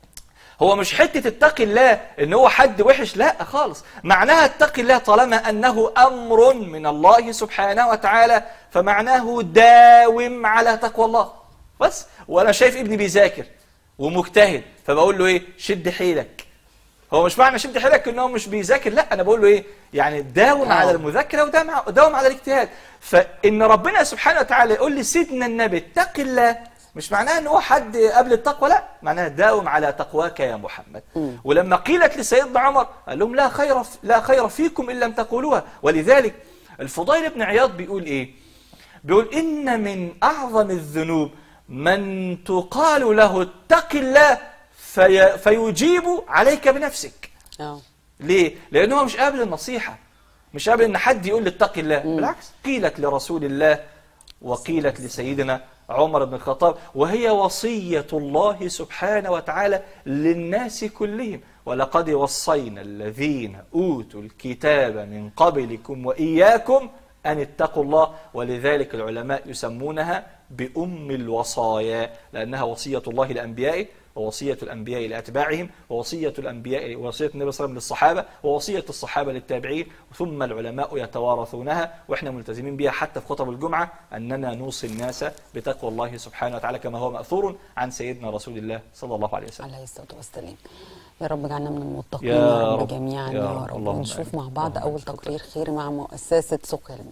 هو مش حتة اتقي الله ان هو حد وحش لا خالص معناها اتقي الله طالما انه امر من الله سبحانه وتعالى فمعناه داوم على تقوى الله بس وانا شايف ابني بيذاكر ومجتهد فبقول له ايه شد حيلك هو مش معنى شد حيلك ان هو مش بيذاكر لا انا بقول له ايه يعني داوم آه. على المذاكره وداوم داوم على الاجتهاد فان ربنا سبحانه وتعالى يقول لسيدنا النبي اتق الله مش معناها ان هو حد قبل التقوى لا معناها داوم على تقواك يا محمد ولما قيلت لسيدنا عمر قال لهم لا خير لا خير فيكم ان لم تقولوها ولذلك الفضيل بن عياض بيقول ايه بيقول ان من اعظم الذنوب من تقال له اتق الله في فيجيب عليك بنفسك اه ليه؟ لأن هو مش قابل النصيحة مش قابل إن حد يقول لي اتق الله بالعكس قيلت لرسول الله وقيلت لسيدنا عمر بن الخطاب وهي وصية الله سبحانه وتعالى للناس كلهم ولقد وصينا الذين أوتوا الكتاب من قبلكم وإياكم أن اتقوا الله ولذلك العلماء يسمونها بأم الوصايا لأنها وصية الله لأنبيائه ووصية الأنبياء لأتباعهم ووصية الأنبياء ووصية النبي صلى الله عليه وسلم للصحابة ووصية الصحابة للتابعين ثم العلماء يتوارثونها وإحنا ملتزمين بها حتى في خطب الجمعة أننا نوصي الناس بتقوى الله سبحانه وتعالى كما هو مأثور عن سيدنا رسول الله صلى الله عليه وسلم عليه الصلاه والسلام يا رب اجعلنا من المتقين يا يا رب رب. جميعا يا يا رب. رب اللهم ونشوف آمين. مع بعض اللهم اول آمين. تقرير خير مع مؤسسه سوق علمي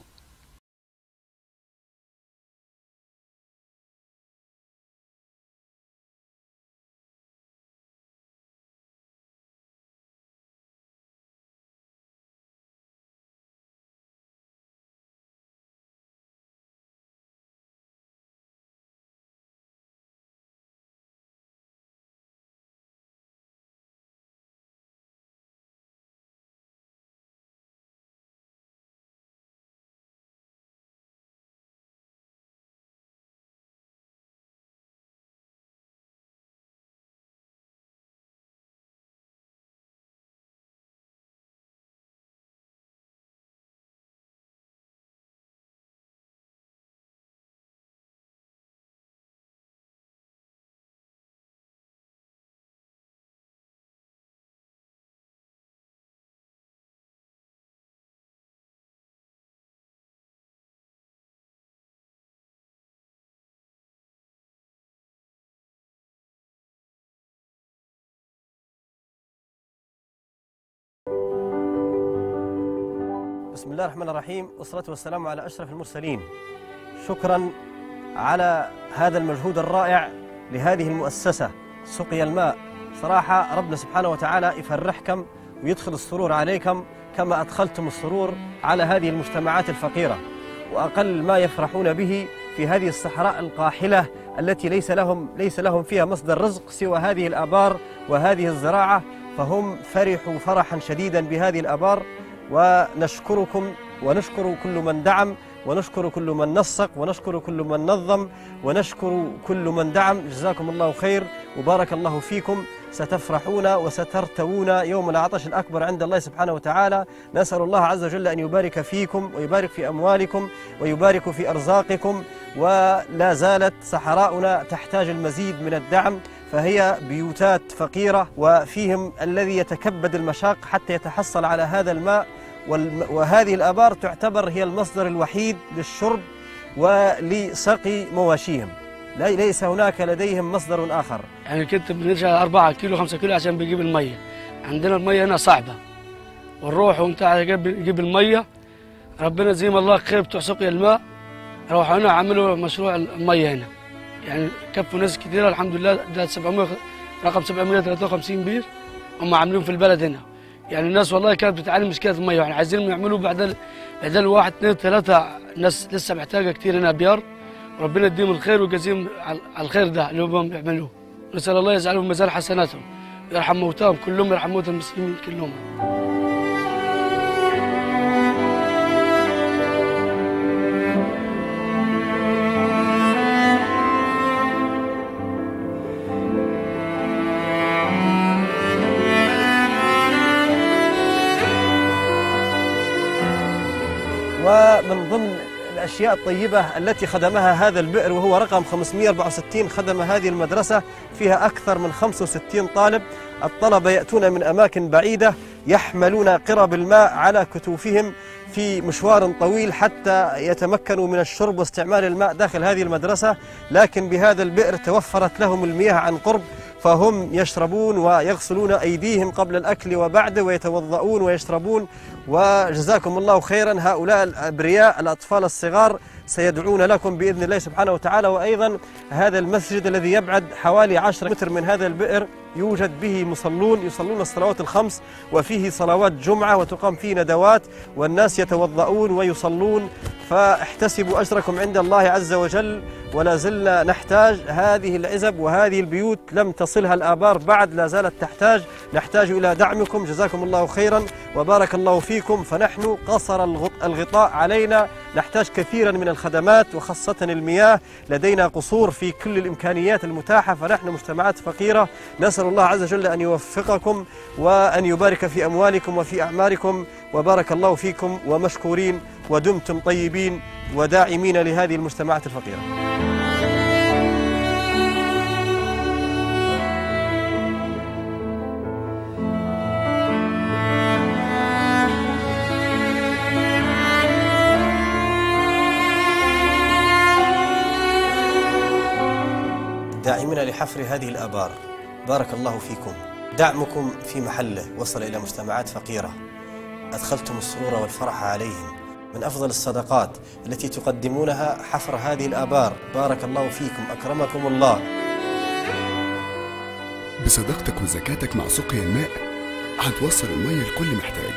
بسم الله الرحمن الرحيم والصلاة والسلام على أشرف المرسلين شكرا على هذا المجهود الرائع لهذه المؤسسة سقي الماء صراحة ربنا سبحانه وتعالى يفرحكم ويدخل السرور عليكم كما أدخلتم السرور على هذه المجتمعات الفقيرة وأقل ما يفرحون به في هذه الصحراء القاحلة التي ليس لهم ليس لهم فيها مصدر رزق سوى هذه الآبار وهذه الزراعة فهم فرحوا فرحا شديدا بهذه الآبار ونشكركم ونشكر كل من دعم ونشكر كل من نسق ونشكر كل من نظم ونشكر كل من دعم جزاكم الله خير وبارك الله فيكم ستفرحون وسترتوون يوم العطش الأكبر عند الله سبحانه وتعالى نسأل الله عز وجل أن يبارك فيكم ويبارك في أموالكم ويبارك في أرزاقكم ولا زالت صحراؤنا تحتاج المزيد من الدعم فهي بيوتات فقيرة وفيهم الذي يتكبد المشاق حتى يتحصل على هذا الماء والم- وهذه الآبار تعتبر هي المصدر الوحيد للشرب ولسقي مواشيهم لي- ليس هناك لديهم مصدر آخر يعني كنت بنرجع 4 كيلو 5 كيلو عشان بنجيب الميه عندنا الميه هنا صعبه ونروح وانت نجيب نجيب الميه ربنا زي ما الله خير بتوع سقيا الماء روحوا هنا عملوا مشروع الميه هنا يعني كفوا ناس كثيره الحمد لله ده 700 رقم 753 بير هم عاملين في البلد هنا يعني الناس والله كانت بتعاني من مشكله الميه يعني عايزين يعملوا بدل بدل واحد اثنين ثلاثه ناس لسه محتاجه كثير هنا ابيار ربنا يديهم الخير ويجازيهم على على الخير ده اللي هم بيعملوه نسال الله يجعله في ميزان حسناتهم يرحم موتاهم كلهم يرحم موتى المسلمين كلهم ومن ضمن الأشياء الطيبة التي خدمها هذا البئر وهو رقم 564 خدم هذه المدرسة فيها أكثر من 65 طالب الطلبة يأتون من أماكن بعيدة يحملون قرب الماء على كتوفهم في مشوار طويل حتى يتمكنوا من الشرب واستعمال الماء داخل هذه المدرسة لكن بهذا البئر توفرت لهم المياه عن قرب فهم يشربون ويغسلون أيديهم قبل الأكل وبعده ويتوضؤون ويشربون وجزاكم الله خيرا هؤلاء الأبرياء الأطفال الصغار سيدعون لكم بإذن الله سبحانه وتعالى وأيضا هذا المسجد الذي يبعد حوالي 10 متر من هذا البئر يوجد به مصلون يصلون الصلوات الخمس وفيه صلوات جمعة وتقام فيه ندوات والناس يتوضؤون ويصلون فاحتسبوا أجركم عند الله عز وجل ولا زلنا نحتاج هذه العزب وهذه البيوت لم تصلها الآبار بعد لا زالت تحتاج نحتاج إلى دعمكم جزاكم الله خيرا وبارك الله فيكم فنحن قصر الغط- الغطاء علينا نحتاج كثيرا من الخدمات وخاصة المياه لدينا قصور في كل الإمكانيات المتاحة فنحن مجتمعات فقيرة نسأل الله عز وجل أن يوفقكم وأن يبارك في أموالكم وفي أعمالكم وبارك الله فيكم ومشكورين ودمتم طيبين وداعمين لهذه المجتمعات الفقيرة داعمين لحفر هذه الآبار بارك الله فيكم دعمكم في محله وصل إلى مجتمعات فقيرة أدخلتم السرور والفرح عليهم من أفضل الصدقات التي تقدمونها حفر هذه الآبار بارك الله فيكم أكرمكم الله بصداقتك وزكاتك مع سقيا الماء هتوصل المية لكل محتاج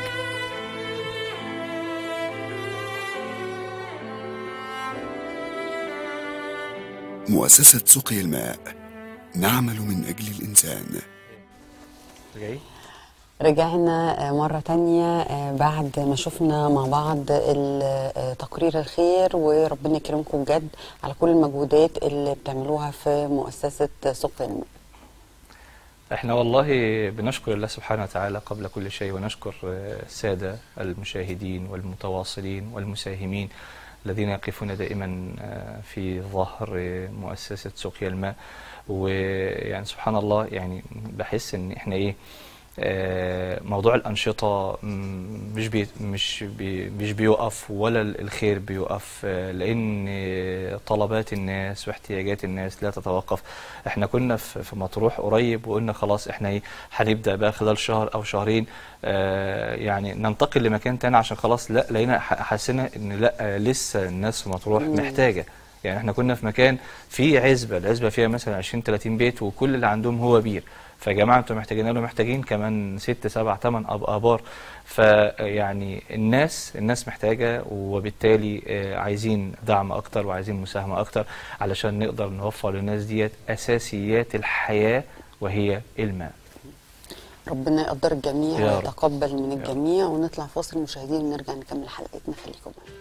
مؤسسة سقيا الماء نعمل من أجل الإنسان جاي رجعنا آه، مرة تانية آه، بعد ما شفنا مع بعض ال- آه، تقرير الخير وربنا يكرمكم بجد على كل المجهودات اللي بتعملوها في مؤسسة سوق الماء احنا والله بنشكر الله سبحانه وتعالى قبل كل شيء ونشكر آه، السادة المشاهدين والمتواصلين والمساهمين الذين يقفون دائما آه، في ظهر آه، مؤسسة سقيا الماء ويعني سبحان الله يعني بحس ان احنا ايه آه، موضوع الأنشطة مم، مش بي مش بي مش بيوقف ولا الخير بيوقف آه، لأن آه، طلبات الناس واحتياجات الناس لا تتوقف احنا كنا في في مطروح قريب وقلنا خلاص احنا ايه هنبدأ بقى خلال شهر أو شهرين آه، يعني ننتقل لمكان تاني عشان خلاص لا لقينا ح- حسينا ان لا آه، لسه الناس في مطروح مم. محتاجة يعني احنا كنا في مكان فيه عزبة العزبة فيها مثلا 20 30 بيت وكل اللي عندهم هو بير فيا جماعه انتوا محتاجين قالوا محتاجين كمان ست سبع ثمان ابار فيعني الناس الناس محتاجه وبالتالي آه، عايزين دعم اكتر وعايزين مساهمه اكتر علشان نقدر نوفر للناس ديت اساسيات الحياه وهي الماء ربنا يقدر الجميع يا رب. ويتقبل من الجميع ونطلع فاصل مشاهدين ونرجع نكمل حلقتنا خليكم معانا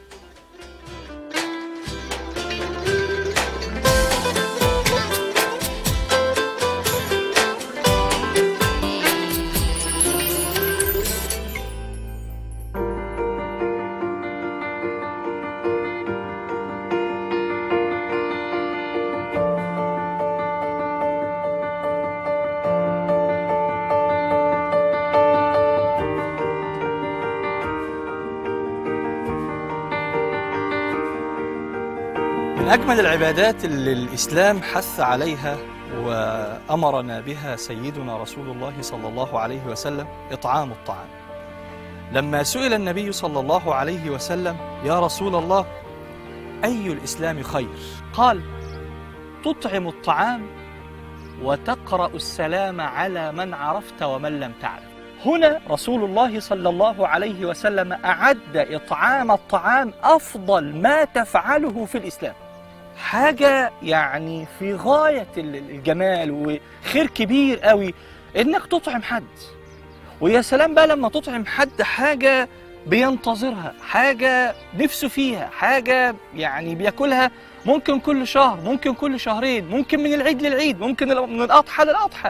من أجمل العبادات اللي الإسلام حث عليها وأمرنا بها سيدنا رسول الله صلى الله عليه وسلم إطعام الطعام لما سئل النبي صلى الله عليه وسلم يا رسول الله أي الإسلام خير قال تطعم الطعام وتقرأ السلام على من عرفت ومن لم تعرف هنا رسول الله صلى الله عليه وسلم أعد إطعام الطعام أفضل ما تفعله في الإسلام حاجة يعني في غاية ال- الجمال وخير كبير قوي إنك تطعم حد ويا سلام بقى لما تطعم حد حاجة بينتظرها حاجة نفسه فيها حاجة يعني بياكلها ممكن كل شهر ممكن كل شهرين ممكن من العيد للعيد ممكن من الأضحى للأضحى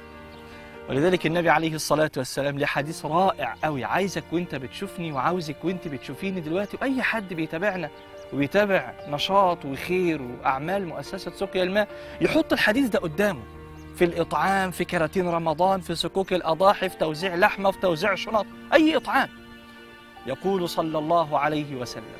ولذلك النبي عليه الصلاة والسلام ليه حديث رائع قوي عايزك وانت بتشوفني وعاوزك وانت بتشوفيني دلوقتي وأي حد بيتابعنا وبيتابع نشاط وخير وأعمال مؤسسة سقيا الماء يحط الحديث ده قدامه في الإطعام في كراتين رمضان في سكوك الأضاحي في توزيع لحمة في توزيع شنط أي إطعام يقول صلى الله عليه وسلم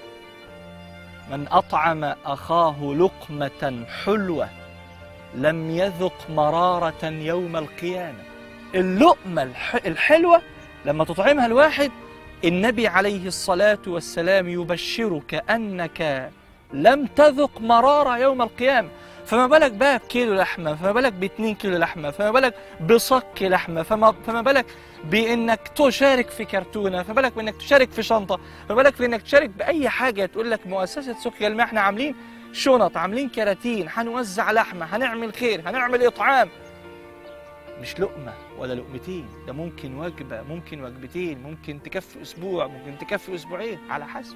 من أطعم أخاه لقمة حلوة لم يذق مرارة يوم القيامة اللقمة الح- الحلوة لما تطعمها الواحد النبي عليه الصلاة والسلام يبشرك أنك لم تذق مرارة يوم القيامة فما بالك بقى بكيلو لحمة فما بالك باتنين كيلو لحمة فما بالك بصك لحمة فما, فما بالك بانك تشارك في كرتونة فما بالك بانك تشارك في شنطة فما بالك بانك تشارك بأي حاجة تقول لك مؤسسة سقيا الماء احنا عاملين شنط عاملين كراتين هنوزع لحمة هنعمل خير هنعمل إطعام مش لقمة ولا لقمتين ده ممكن وجبة ممكن وجبتين ممكن تكفي أسبوع ممكن تكفي أسبوعين على حسب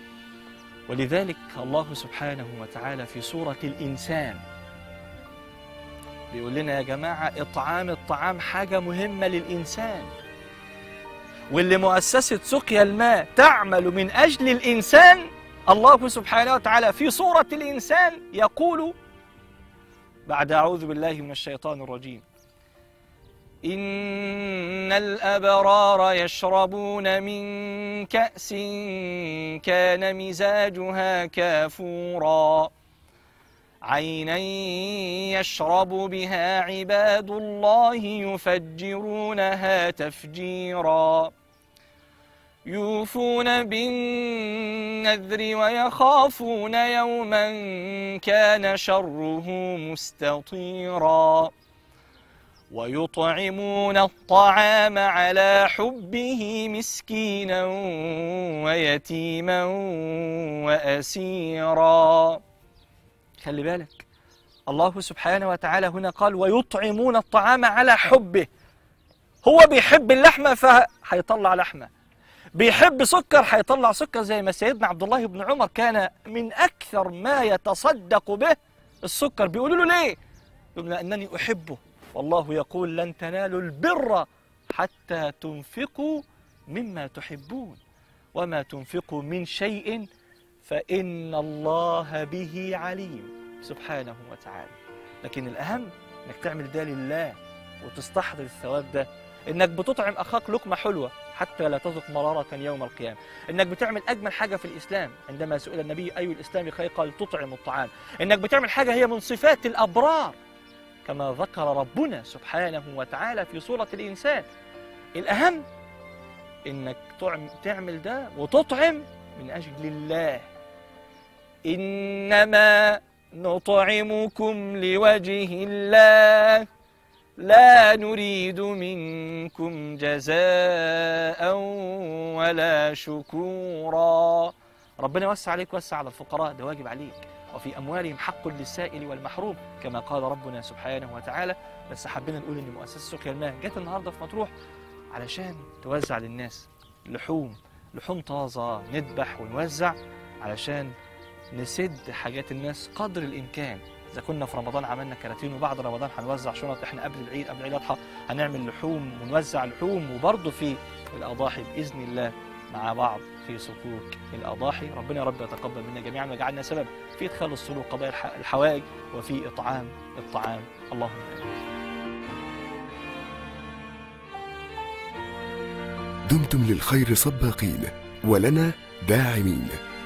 ولذلك الله سبحانه وتعالى في سورة الإنسان بيقول لنا يا جماعة إطعام الطعام حاجة مهمة للإنسان واللي مؤسسة سقيا الماء تعمل من أجل الإنسان الله سبحانه وتعالى في سورة الإنسان يقول بعد أعوذ بالله من الشيطان الرجيم إن الأبرار يشربون من كأس كان مزاجها كافورا عينا يشرب بها عباد الله يفجرونها تفجيرا يوفون بالنذر ويخافون يوما كان شره مستطيرا ويطعمون الطعام على حبه مسكينا ويتيما واسيرا خلي بالك الله سبحانه وتعالى هنا قال ويطعمون الطعام على حبه هو بيحب اللحمه فهيطلع لحمه بيحب سكر هيطلع سكر زي ما سيدنا عبد الله بن عمر كان من اكثر ما يتصدق به السكر بيقولوا له ليه يقول لانني احبه والله يقول لن تنالوا البر حتى تنفقوا مما تحبون وما تنفقوا من شيء فإن الله به عليم سبحانه وتعالى لكن الأهم إنك تعمل ده لله وتستحضر الثواب ده إنك بتطعم أخاك لقمة حلوة حتى لا تذق مرارة يوم القيامة إنك بتعمل أجمل حاجة في الإسلام عندما سئل النبي أي الإسلام خير قال تطعم الطعام إنك بتعمل حاجة هي من صفات الأبرار كما ذكر ربنا سبحانه وتعالى في سورة الإنسان الأهم إنك تعم- تعمل ده وتطعم من أجل الله إنما نطعمكم لوجه الله لا نريد منكم جزاء ولا شكورا ربنا يوسع عليك وسع على الفقراء ده واجب عليك وفي أموالهم حق للسائل والمحروم كما قال ربنا سبحانه وتعالى بس حبينا نقول إن مؤسسة سقيا الماء جت النهاردة في مطروح علشان توزع للناس لحوم لحوم طازة نذبح ونوزع علشان نسد حاجات الناس قدر الإمكان إذا كنا في رمضان عملنا كراتين وبعد رمضان هنوزع شنط إحنا قبل العيد قبل العيد الأضحى هنعمل لحوم ونوزع لحوم وبرضه في الأضاحي بإذن الله مع بعض في صكوك الأضاحي ربنا يا رب يتقبل منا جميعا ويجعلنا سبب في إدخال السلوك قضايا الح- الحوائج وفي إطعام الطعام اللهم آمين دمتم للخير سباقين ولنا داعمين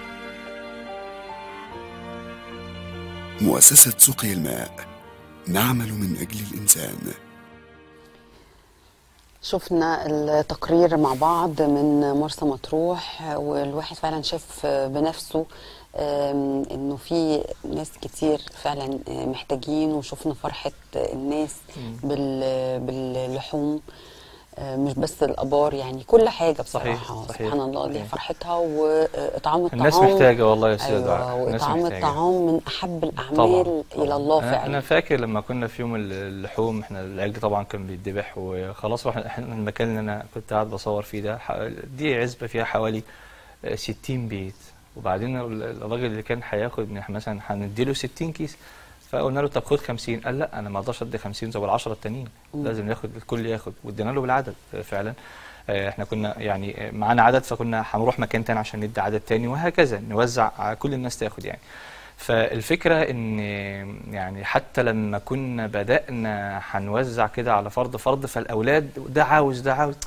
مؤسسة سقي الماء نعمل من أجل الإنسان شفنا التقرير مع بعض من مرسى مطروح والواحد فعلا شاف بنفسه آم، انه في ناس كتير فعلا محتاجين وشفنا فرحة الناس بال- باللحوم آه، مش بس الابار يعني كل حاجه بصراحه صحيح، سبحان الله ليها صحيح. فرحتها واطعام الطعام الناس محتاجة والله يا أستاذ ايوه دعاء الناس واطعام محتاجة. الطعام من احب الاعمال طبعا الى الله أنا- فعلا انا فاكر لما كنا في يوم ال- اللحوم احنا العجل طبعا كان بيتذبح وخلاص واحنا احنا المكان اللي انا كنت قاعد بصور فيه ده ح- دي عزبه فيها حوالي آه، 60 بيت وبعدين ال- الراجل اللي كان هياخد من- مثلا هنديله 60 كيس فقلنا له طب خد 50 قال لا انا ما اقدرش ادي 50 زي العشرة التانيين مم. لازم ياخد الكل ياخد وادينا له بالعدد فعلا آه، احنا كنا يعني آه، معانا عدد فكنا هنروح مكان تاني عشان ندي عدد تاني وهكذا نوزع على كل الناس تاخد يعني فالفكرة ان يعني حتى لما كنا بدأنا هنوزع كده على فرد فرد فالأولاد ده عاوز ده عاوز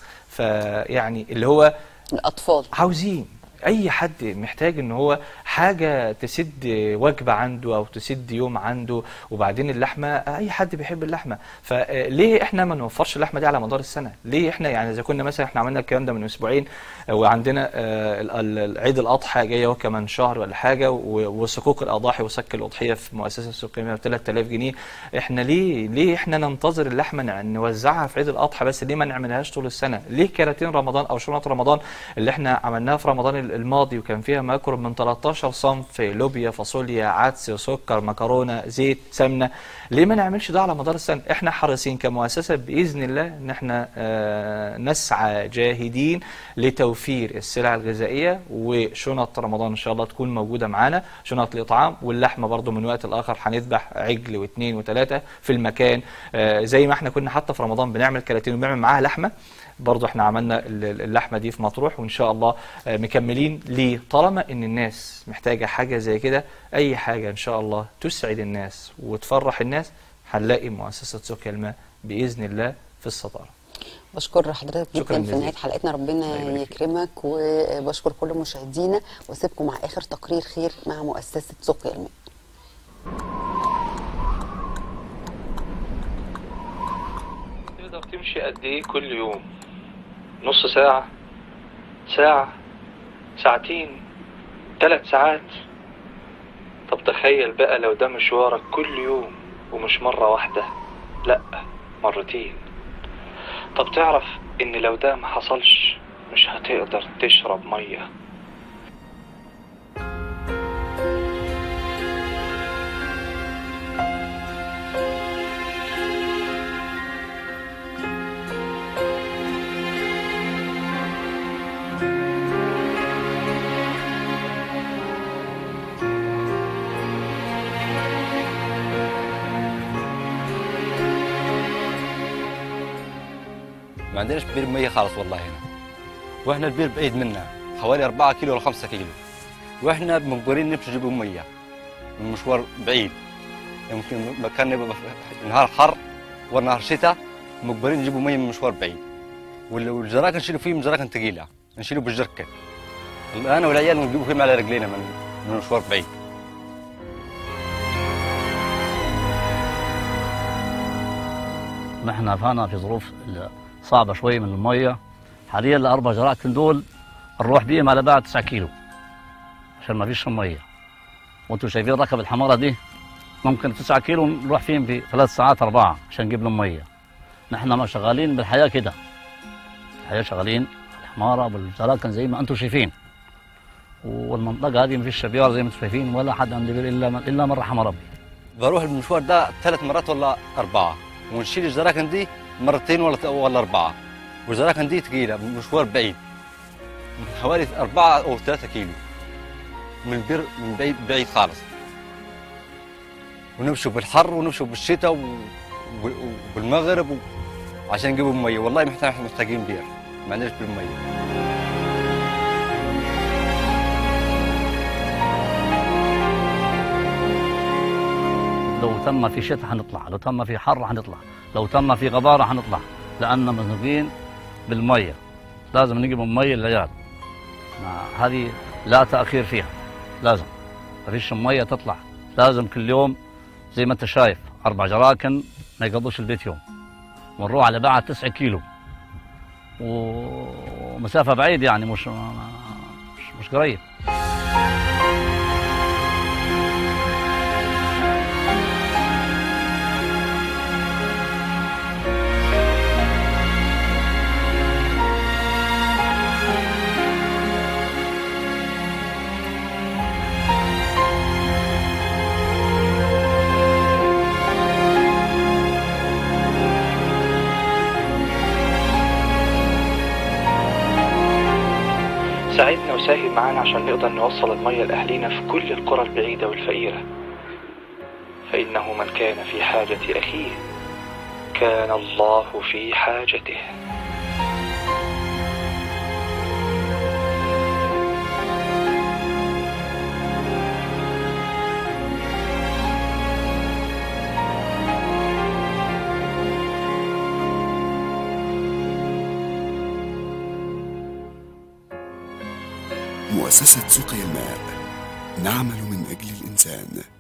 فيعني اللي هو الاطفال عاوزين اي حد محتاج ان هو حاجه تسد وجبه عنده او تسد يوم عنده وبعدين اللحمه اي حد بيحب اللحمه فليه احنا ما نوفرش اللحمه دي على مدار السنه ليه احنا يعني اذا كنا مثلا احنا عملنا الكلام ده من اسبوعين وعندنا آه، ال- ال- عيد الاضحى جاي اهو كمان شهر ولا حاجه و- وصكوك الاضاحي وصك الاضحيه في مؤسسه السقيميه ب 3000 جنيه احنا ليه ليه احنا ننتظر اللحمه نع- نوزعها في عيد الاضحى بس ليه ما نعملهاش طول السنه ليه كراتين رمضان او شنط رمضان اللي احنا عملناها في رمضان الماضي وكان فيها ما يقرب من 13 صنف لوبيا فاصوليا عدس سكر مكرونه زيت سمنه ليه ما نعملش ده على مدار السنه احنا حريصين كمؤسسه باذن الله ان احنا آه، نسعى جاهدين لتوفير السلع الغذائيه وشنط رمضان ان شاء الله تكون موجوده معانا شنط الاطعام واللحمه برضو من وقت لاخر هنذبح عجل واثنين وثلاثه في المكان آه، زي ما احنا كنا حتى في رمضان بنعمل كراتين وبنعمل معاها لحمه برضو احنا عملنا ال- ال- اللحمه دي في مطروح وان شاء الله آه، مكملين ليه طالما ان الناس محتاجه حاجه زي كده اي حاجه ان شاء الله تسعد الناس وتفرح الناس هنلاقي مؤسسه سقيا الماء باذن الله في الصداره بشكر حضرتك شكراً جدا في جزيلاً. نهايه حلقتنا ربنا يكرمك وبشكر كل مشاهدينا واسيبكم مع اخر تقرير خير مع مؤسسه سقيا الماء تقدر تمشي قد ايه كل يوم نص ساعة ساعة ساعتين ثلاث ساعات طب تخيل بقى لو ده مشوارك كل يوم ومش مرة واحدة لا مرتين طب تعرف ان لو ده ما حصلش مش هتقدر تشرب مية ما عندناش بير مية خالص والله هنا واحنا البير بعيد منا حوالي 4 كيلو ولا 5 كيلو واحنا مجبرين نمشي نجيب مية من مشوار بعيد يمكن مكان يبقى في نهار حر ونهار شتاء مجبرين نجيبوا مية من مشوار بعيد وال- والجراكن نشيلوا فيه من جراكن ثقيلة نشيله بالجركن انا والعيال نجيبوا فيه على رجلينا من من مشوار بعيد نحن فانا في ظروف صعبه شوي من الميه حاليا الاربع جراكن دول نروح بيهم على بعد 9 كيلو عشان ما فيش ميه وانتم شايفين ركب الحماره دي ممكن 9 كيلو نروح فيهم في ثلاث ساعات اربعه عشان نجيب لهم ميه نحن ما شغالين بالحياه كده الحياه شغالين الحماره بالجراكن زي ما انتم شايفين والمنطقه هذه ما فيش شبيار زي ما انتم شايفين ولا حد عنده بير الا من الا من رحم ربي بروح المشوار ده ثلاث مرات ولا أربعة ونشيل الجراكن دي مرتين ولا ولا أربعة والجراكن دي تقيلة مشوار بعيد حوالي أربعة أو ثلاثة كيلو من البر من بعيد بعيد خالص ونمشوا بالحر ونمشوا بالشتاء و- و- وبالمغرب و... عشان نجيبوا مية والله محتاج محتاجين بير ما عندناش بالمية لو تم في شتاء حنطلع لو تم في حر حنطلع لو تم في غبارة حنطلع لأن مزنوقين بالمية لازم نجيب المية للعيال ما- هذه لا تأخير فيها لازم ما فيش مية تطلع لازم كل يوم زي ما انت شايف أربع جراكن ما يقضوش البيت يوم ونروح على بعد تسعة كيلو ومسافة بعيد يعني مش مش, مش قريب ساعدنا وساهم معانا عشان نقدر نوصل المية لأهلينا في كل القرى البعيدة والفقيرة فإنه من كان في حاجة أخيه كان الله في حاجته مؤسسة سقي الماء نعمل من أجل الإنسان